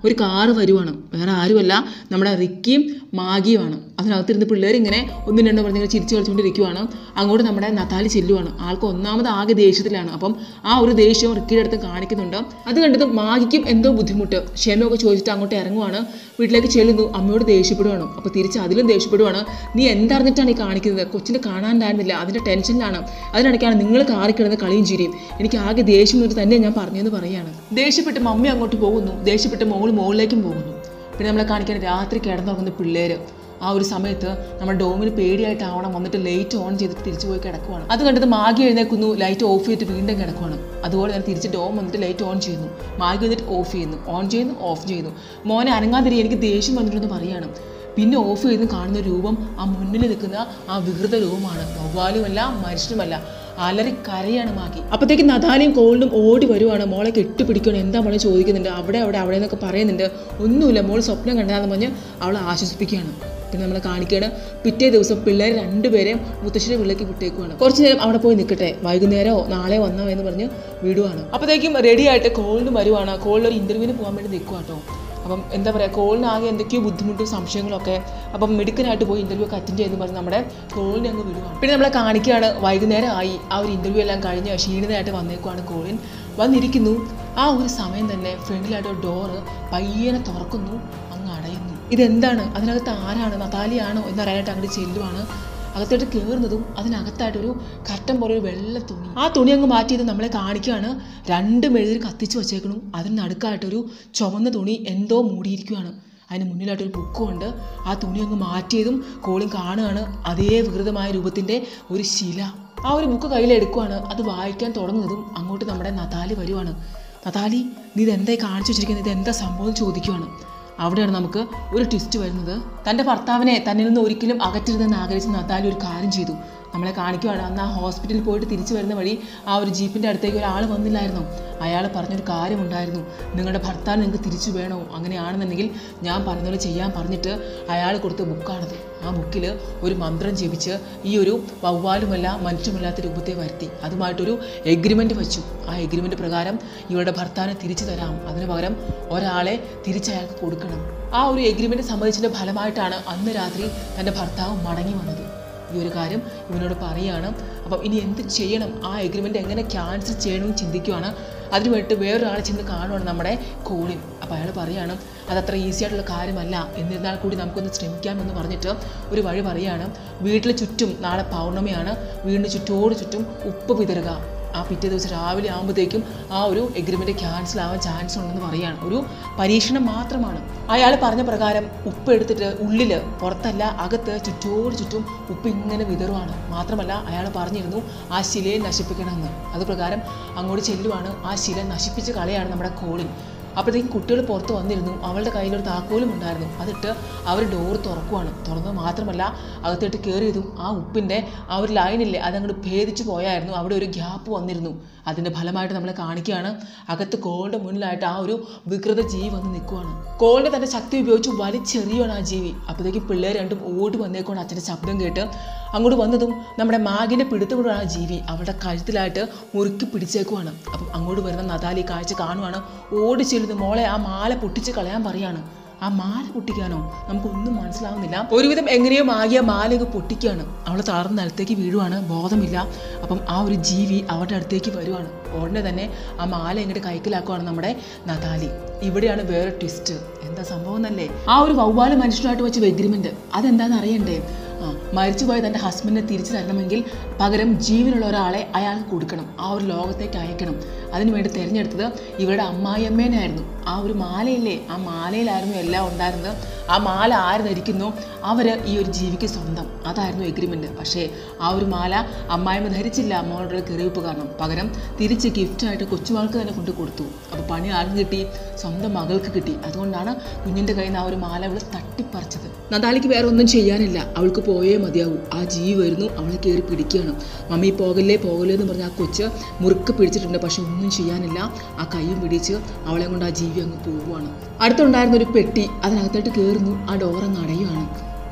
ഒരു കാറ് വരുവാണ് വേറെ ആരുമല്ല നമ്മുടെ റിക്കിയും മാഗിയുമാണ് അതിനകത്തിരുന്ന് പിള്ളേർ ഇങ്ങനെ ഒന്നും രണ്ടോ പറഞ്ഞ് ഇങ്ങനെ ചിരിച്ച് കളിച്ചുകൊണ്ടിരിക്കുവാണ് അങ്ങോട്ട് നമ്മുടെ നത്താലി ചെല്ലുവാണ് ആൾക്ക് ഒന്നാമത് ആകെ ദേഷ്യത്തിലാണ് അപ്പം ആ ഒരു ദേഷ്യം റിക്കിയുടെ അടുത്ത് കാണിക്കുന്നുണ്ട് അത് കണ്ടത് മാഗിക്കും എന്തോ ബുദ്ധിമുട്ട് ക്ഷമയൊക്കെ ചോദിച്ചിട്ട് അങ്ങോട്ട് ഇറങ്ങുവാണ് വീട്ടിലേക്ക് ചെല്ലുന്നു അമ്മയോട് ദേഷ്യപ്പെടുവാണ് അപ്പോൾ തിരിച്ച് അതിലും ദേഷ്യപ്പെടുവാണ് നീ എന്തറിഞ്ഞിട്ടാണ് ഈ കാണിക്കുന്നത് കൊച്ചിനെ കാണാണ്ടായിരുന്നില്ല അതിൻ്റെ ടെൻഷനിലാണ് അതിനിടയ്ക്കാണ് നിങ്ങൾ കാറിക്കിടന്ന് കളിയും ചിരിയും എനിക്ക് ആകെ ദേഷ്യം വന്നിട്ട് തന്നെ ഞാൻ പറഞ്ഞെന്ന് പറയാണ് ദേഷ്യപ്പെട്ട് മമ്മി അങ്ങോട്ട് പോകുന്നു ദേഷ്യപ്പെട്ട് മോള് മുകളിലേക്കും പോകുന്നു പിന്നെ നമ്മളെ കാണിക്കാൻ രാത്രി കിടന്നുറങ്ങുന്ന പിള്ളേര് ആ ഒരു സമയത്ത് നമ്മുടെ ഡോമിന് പേടിയായിട്ടാവണം വന്നിട്ട് ലൈറ്റ് ഓൺ ചെയ്തിട്ട് തിരിച്ചു പോയി കിടക്കുവാണ് അത് കണ്ടത് മാഗി എഴുന്നേക്കുന്നു ലൈറ്റ് ഓഫ് ചെയ്തിട്ട് വീണ്ടും കിടക്കുവാണ് അതുപോലെ തന്നെ തിരിച്ച് ഡോം വന്നിട്ട് ലൈറ്റ് ഓൺ ചെയ്യുന്നു മാഗി വന്നിട്ട് ഓഫ് ചെയ്യുന്നു ഓൺ ചെയ്യുന്നു ഓഫ് ചെയ്യുന്നു മോനെ അനങ്ങാതിരി എനിക്ക് ദേഷ്യം വന്നിട്ടുണ്ടെന്ന് പറയാണ് പിന്നെ ഓഫ് ചെയ്ത് കാണുന്ന രൂപം ആ മുന്നിൽ നിൽക്കുന്ന ആ വികൃത രൂപമാണ് വവ്വാലുമല്ല മനുഷ്യനുമല്ല അലറി കരയാണ് മാക്കി അപ്പോഴത്തേക്ക് നദാലിയും കോളിനും ഓടി വരുവാണ് മോളെ കെട്ടിപ്പിടിക്കണം എന്താ മോളെ ചോദിക്കുന്നുണ്ട് അവിടെ അവിടെ അവിടെ എന്നൊക്കെ പറയുന്നുണ്ട് ഒന്നുമില്ല മോൾ സ്വപ്നം കണ്ടാന്ന് പറഞ്ഞ് അവളെ ആശ്വസിപ്പിക്കുകയാണ് പിന്നെ നമ്മളെ കാണിക്കുകയാണ് പിറ്റേ ദിവസം പിള്ളേർ രണ്ടുപേരെയും മുത്തശ്ശിയുടെ വീട്ടിലേക്ക് വിട്ടേക്കുവാണ് കുറച്ച് നേരം അവിടെ പോയി നിൽക്കട്ടെ വൈകുന്നേരമോ നാളെയോ വന്നോ എന്ന് പറഞ്ഞ് വിടുവാണ് അപ്പോഴത്തേക്കും റെഡി ആയിട്ട് കോളിന് വരുവാണ് കോളിൽ ഒരു ഇൻ്റർവ്യൂവിന് പോകാൻ വേണ്ടി നിൽക്കുവാട്ടോ അപ്പം എന്താ പറയുക കോളിന് ആകെ എന്തൊക്കെയോ ബുദ്ധിമുട്ടും സംശയങ്ങളൊക്കെ അപ്പം മെഡിക്കലായിട്ട് പോയി ഇൻ്റർവ്യൂ ഒക്കെ അറ്റൻഡ് ചെയ്യുന്ന പറഞ്ഞ് നമ്മുടെ കോളിനെ അങ്ങ് വിടുവാണ് പിന്നെ നമ്മളെ കാണിക്കുകയാണ് വൈകുന്നേരം ആയി ആ ഒരു ഇൻ്റർവ്യൂ എല്ലാം കഴിഞ്ഞ് ക്ഷീണിതമായിട്ട് വന്നേക്കുവാണ് കോളിൻ വന്നിരിക്കുന്നു ആ ഒരു സമയം തന്നെ ഫ്രണ്ടിലായിട്ട് ഒരു ഡോറ് പയ്യനെ തുറക്കുന്നു അങ്ങ് അടയുന്നു ഇതെന്താണ് അതിനകത്ത് ആരാണ് നതാലിയാണോ എന്നറിയാനായിട്ട് അങ്ങോട്ട് ചെല്ലുവാണ് അകത്തോട്ട് കയറുന്നതും അതിനകത്തായിട്ടൊരു കർട്ടൻ പോലെ ഒരു വെള്ള തുണി ആ തുണി അങ്ങ് മാറ്റിയത് നമ്മളെ കാണിക്കുകയാണ് രണ്ട് മെഴുതിൽ കത്തിച്ച് വച്ചേക്കണം അതിന് നടുക്കായിട്ടൊരു ചുവന്ന തുണി എന്തോ മൂടിയിരിക്കുകയാണ് അതിന് മുന്നിലായിട്ടൊരു ബുക്കും ഉണ്ട് ആ തുണി അങ്ങ് മാറ്റിയതും കോളിൻ കാണുകയാണ് അതേ വികൃതമായ രൂപത്തിൻ്റെ ഒരു ശില ആ ഒരു ബുക്ക് കയ്യിലെടുക്കുവാണ് അത് വായിക്കാൻ തുടങ്ങുന്നതും അങ്ങോട്ട് നമ്മുടെ നതാലി വരുവാണ് നതാലി നീ ഇതെന്തായി കാണിച്ചു വെച്ചിരിക്കുന്നത് ഇത് എന്താ സംഭവം എന്ന് ചോദിക്കുവാണ് അവിടെയാണ് നമുക്ക് ഒരു ട്വിസ്റ്റ് വരുന്നത് തൻ്റെ ഭർത്താവിനെ തന്നിൽ നിന്ന് ഒരിക്കലും അകറ്റരുതെന്ന് ആഗ്രഹിച്ച് നത്താലി ഒരു കാര്യം ചെയ്തു നമ്മളെ കാണിക്കുവാണ് അന്ന് ആ ഹോസ്പിറ്റലിൽ പോയിട്ട് തിരിച്ചു വരുന്ന വഴി ആ ഒരു ജീപ്പിൻ്റെ അടുത്തേക്ക് ഒരാൾ വന്നില്ലായിരുന്നു അയാൾ പറഞ്ഞൊരു കാര്യമുണ്ടായിരുന്നു നിങ്ങളുടെ ഭർത്താവ് നിങ്ങൾക്ക് തിരിച്ചു വേണോ അങ്ങനെയാണെന്നുണ്ടെങ്കിൽ ഞാൻ പറഞ്ഞതുപോലെ ചെയ്യാൻ പറഞ്ഞിട്ട് അയാൾ കൊടുത്ത ബുക്കാണത് ആ ബുക്കിൽ ഒരു മന്ത്രം ജപിച്ച് ഈ ഒരു വവ്വാലുമല്ല മനുഷ്യമില്ലാത്ത രൂപത്തെ വരുത്തി അതുമായിട്ടൊരു എഗ്രിമെൻ്റ് വെച്ചു ആ എഗ്രിമെൻ്റ് പ്രകാരം ഇവരുടെ ഭർത്താവിനെ തിരിച്ചു തരാം അതിന് പകരം ഒരാളെ തിരിച്ചയാൾക്ക് കൊടുക്കണം ആ ഒരു എഗ്രിമെൻ്റ് സമ്മതിച്ചതിൻ്റെ ഫലമായിട്ടാണ് അന്ന് രാത്രി തൻ്റെ ഭർത്താവ് മടങ്ങി വന്നത് ഈ ഒരു കാര്യം ഇവനോട് പറയുകയാണ് അപ്പം ഇനി എന്ത് ചെയ്യണം ആ എഗ്രിമെൻ്റ് എങ്ങനെ ക്യാൻസൽ ചെയ്യണമെന്ന് ചിന്തിക്കുകയാണ് അതിന് വേണ്ടിയിട്ട് വേറൊരാളെ ചെന്ന് കാണുവാണ് നമ്മുടെ കോളിൻ അപ്പോൾ അയാൾ പറയുകയാണ് അതത്ര ഈസി ആയിട്ടുള്ള കാര്യമല്ല എന്നിരുന്നാൽ കൂടി നമുക്കൊന്ന് ശ്രമിക്കാമെന്ന് പറഞ്ഞിട്ട് ഒരു വഴി പറയുകയാണ് വീട്ടിൽ ചുറ്റും നാളെ പൗർണമിയാണ് വീടിന് ചുറ്റോട് ചുറ്റും ഉപ്പ് വിതറുക ആ പിറ്റേ ദിവസം രാവിലെ ആകുമ്പോഴത്തേക്കും ആ ഒരു എഗ്രിമെൻറ്റ് ക്യാൻസൽ ആവാൻ ചാൻസ് ഉണ്ടെന്ന് പറയുകയാണ് ഒരു പരീക്ഷണം മാത്രമാണ് അയാൾ പറഞ്ഞ പ്രകാരം ഉപ്പ് എടുത്തിട്ട് ഉള്ളിൽ പുറത്തല്ല അകത്ത് ചുറ്റോട് ചുറ്റും ഉപ്പ് ഇങ്ങനെ വിതറുവാണ് മാത്രമല്ല അയാൾ പറഞ്ഞിരുന്നു ആ ശിലയെ നശിപ്പിക്കണമെന്ന് അത് പ്രകാരം അങ്ങോട്ട് ചെല്ലുവാണ് ആ ശില നശിപ്പിച്ച് കളയാണ് നമ്മുടെ കോളിൻ അപ്പോഴത്തേക്കും കുട്ടികൾ പുറത്ത് വന്നിരുന്നു അവളുടെ കയ്യിലൊരു താക്കോലും ഉണ്ടായിരുന്നു അതിട്ട് അവർ ഡോർ തുറക്കുവാണ് തുറന്നത് മാത്രമല്ല അകത്തോട്ട് കയറിയതും ആ ഉപ്പിൻ്റെ ആ ഒരു ലൈനില്ലേ അതങ്ങോട്ട് ഭേദിച്ചു പോയായിരുന്നു അവിടെ ഒരു ഗ്യാപ്പ് വന്നിരുന്നു അതിൻ്റെ ഫലമായിട്ട് നമ്മളെ കാണിക്കുകയാണ് അകത്ത് കോളിൻ്റെ മുന്നിലായിട്ട് ആ ഒരു വികൃത ജീവി വന്ന് നിൽക്കുവാണ് കോളിൻ്റെ തൻ്റെ ശക്തി ഉപയോഗിച്ച് വലിച്ചെറിയുവാണ് ആ ജീവി അപ്പോഴത്തേക്കും പിള്ളേർ രണ്ടും ഓടി വന്നേക്കുവാണ് അച്ഛൻ്റെ ശബ്ദം കേട്ട് അങ്ങോട്ട് വന്നതും നമ്മുടെ മാഗിൻ്റെ പിടുത്തപ്പെടുവാണ് ആ ജീവി അവളുടെ കഴുത്തിലായിട്ട് മുറുക്കി പിടിച്ചേക്കുവാണ് അപ്പം അങ്ങോട്ട് വരുന്ന നദാലി കാഴ്ച കാണുവാണ് ഓടി ചെല്ലുന്നു മോളെ ആ മാല പൊട്ടിച്ച് കളയാൻ പറയാണ് ആ മാല പൊട്ടിക്കാനോ നമുക്കൊന്നും മനസ്സിലാവുന്നില്ല ഒരുവിധം എങ്ങനെയോ മാഗിയ മാലയൊക്കെ പൊട്ടിക്കുകയാണ് അവൾ തളർന്ന് നിലത്തേക്ക് വീഴുവാണ് ബോധമില്ല അപ്പം ആ ഒരു ജീവി അവരുടെ അടുത്തേക്ക് വരുവാണ് ഉടനെ തന്നെ ആ മാല ഇങ്ങോട്ട് കൈക്കലാക്കുവാണ് നമ്മുടെ നദാലി ഇവിടെയാണ് വേറെ ട്വിസ്റ്റ് എന്താ സംഭവം എന്നല്ലേ ആ ഒരു വവ്വാല് മനുഷ്യനായിട്ട് വെച്ച എഗ്രിമെന്റ് അതെന്താണെന്ന് അറിയണ്ടേ ആ മരിച്ചുപോയ തൻ്റെ ഹസ്ബൻഡിനെ തിരിച്ചു തരണമെങ്കിൽ പകരം ജീവനുള്ള ഒരാളെ അയാൾക്ക് കൊടുക്കണം ആ ഒരു ലോകത്തേക്ക് അയക്കണം അതിനുവേണ്ടി തിരഞ്ഞെടുത്തത് ഇവരുടെ അമ്മായിയമ്മേനായിരുന്നു ആ ഒരു മാലയില്ലേ ആ മാലയിലായിരുന്നു എല്ലാം ഉണ്ടായിരുന്നത് ആ മാല ആര് ധരിക്കുന്നു അവർ ഈ ഒരു ജീവിക്ക് സ്വന്തം അതായിരുന്നു എഗ്രിമെൻറ്റ് പക്ഷേ ആ ഒരു മാല അമ്മായിമ്മ ധരിച്ചില്ല മോളുടെ കെറിവിപ്പ് കാരണം പകരം തിരിച്ച് ഗിഫ്റ്റായിട്ട് കൊച്ചുമകൾക്ക് തന്നെ കൊണ്ട് കൊടുത്തു അപ്പോൾ പണി ആർക്കും കിട്ടി സ്വന്തം മകൾക്ക് കിട്ടി അതുകൊണ്ടാണ് കുഞ്ഞിൻ്റെ കയ്യിൽ നിന്ന് ആ ഒരു മാല അവൾ തട്ടിപ്പറിച്ചത് നദാലിക്ക് വേറെ ഒന്നും ചെയ്യാനില്ല അവൾക്ക് പോയേ മതിയാവൂ ആ ജീവി വരുന്നു അവളെ കയറി പിടിക്കുകയാണ് മമ്മി പോകല്ലേ പോകല്ലേ എന്ന് പറഞ്ഞ് ആ കൊച്ച് മുറുക്ക് പിടിച്ചിട്ടുണ്ട് പക്ഷെ ഒന്നും ചെയ്യാനില്ല ആ കൈയും പിടിച്ച് അവളെ കൊണ്ട് ആ ജീവി അങ്ങ് പോവുകയാണ് അടുത്തുണ്ടായിരുന്ന ഒരു പെട്ടി അതിനകത്തോട്ട് കയറുന്നു ആ ഡോറങ്ങ് അടയുകയാണ്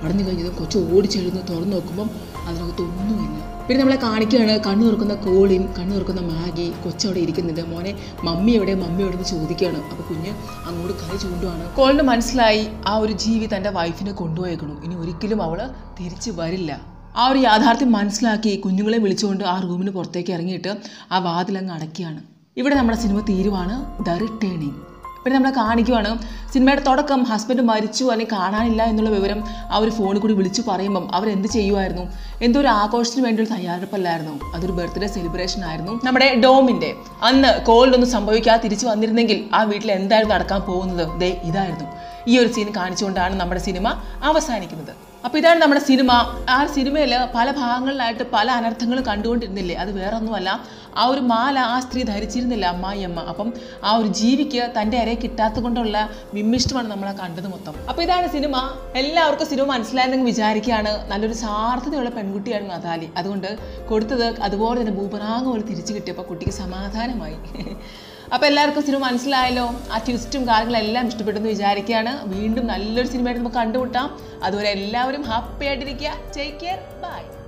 അടഞ്ഞു കഴിഞ്ഞതും കൊച്ചു ഓടിച്ചെഴുന്ന് തുറന്നു നോക്കുമ്പം അതിനകത്ത് ഒന്നുമില്ല പിന്നെ നമ്മളെ കാണിക്കുകയാണ് കണ്ണു തുറക്കുന്ന കോളിൻ കണ്ണു തുറക്കുന്ന മാഗി കൊച്ചവിടെ ഇരിക്കുന്നുണ്ട് മോനെ മമ്മി എവിടെ മമ്മി എവിടെ എന്ന് ചോദിക്കുകയാണ് അപ്പോൾ കുഞ്ഞ് അങ്ങോട്ട് കൈ ചൂണ്ടുവാണ് കോളിന് മനസ്സിലായി ആ ഒരു ജീവി തൻ്റെ വൈഫിനെ കൊണ്ടുപോയേക്കണം ഇനി ഒരിക്കലും അവൾ തിരിച്ചു വരില്ല ആ ഒരു യാഥാർത്ഥ്യം മനസ്സിലാക്കി കുഞ്ഞുങ്ങളെ വിളിച്ചുകൊണ്ട് ആ റൂമിന് പുറത്തേക്ക് ഇറങ്ങിയിട്ട് ആ വാതിലങ്ങ് അടയ്ക്കുകയാണ് ഇവിടെ നമ്മുടെ സിനിമ തീരുവാണ് ദ റിട്ടേണിങ് പിന്നെ നമ്മളെ കാണിക്കുവാണ് സിനിമയുടെ തുടക്കം ഹസ്ബൻഡ് മരിച്ചു അല്ലെങ്കിൽ കാണാനില്ല എന്നുള്ള വിവരം ആ ഒരു ഫോണിൽ കൂടി വിളിച്ചു പറയുമ്പം അവരെന്ത് ചെയ്യുമായിരുന്നു എന്തോ ഒരു ആഘോഷത്തിന് വേണ്ടി ഒരു തയ്യാറെടുപ്പല്ലായിരുന്നു അതൊരു ബർത്ത്ഡേ സെലിബ്രേഷൻ ആയിരുന്നു നമ്മുടെ ഡോമിൻ്റെ അന്ന് കോളിലൊന്നും സംഭവിക്കാതെ തിരിച്ചു വന്നിരുന്നെങ്കിൽ ആ വീട്ടിൽ എന്തായിരുന്നു നടക്കാൻ പോകുന്നത് ദേ ഇതായിരുന്നു ഈ ഒരു സീൻ കാണിച്ചുകൊണ്ടാണ് നമ്മുടെ സിനിമ അവസാനിക്കുന്നത് അപ്പോൾ ഇതാണ് നമ്മുടെ സിനിമ ആ സിനിമയിൽ പല ഭാഗങ്ങളിലായിട്ട് പല അനർത്ഥങ്ങളും കണ്ടുകൊണ്ടിരുന്നില്ലേ അത് വേറെ ഒന്നുമല്ല ആ ഒരു മാല ആ സ്ത്രീ ധരിച്ചിരുന്നില്ല അമ്മായിയമ്മ അപ്പം ആ ഒരു ജീവിക്ക് തൻ്റെ അരയെ കിട്ടാത്ത കൊണ്ടുള്ള വിമ്മിഷ്ടമാണ് നമ്മളെ കണ്ടത് മൊത്തം അപ്പോൾ ഇതാണ് സിനിമ എല്ലാവർക്കും സിനിമ മനസ്സിലായെന്ന് വിചാരിക്കുകയാണ് നല്ലൊരു സാർത്ഥതയുള്ള പെൺകുട്ടിയാണ് നതാലി അതുകൊണ്ട് കൊടുത്തത് അതുപോലെ തന്നെ ഭൂപരാഗം പോലെ തിരിച്ചു കിട്ടിയപ്പോൾ കുട്ടിക്ക് സമാധാനമായി അപ്പോൾ എല്ലാവർക്കും സിനിമ മനസ്സിലായല്ലോ ആ ട്വിസ്റ്റും കാര്യങ്ങളെല്ലാം ഇഷ്ടപ്പെട്ടെന്ന് വിചാരിക്കുകയാണ് വീണ്ടും നല്ലൊരു സിനിമയായിട്ട് നമുക്ക് കണ്ടുമുട്ടാം അതുവരെ എല്ലാവരും ഹാപ്പി ആയിട്ടിരിക്കുക ടേക്ക് കെയർ ബൈ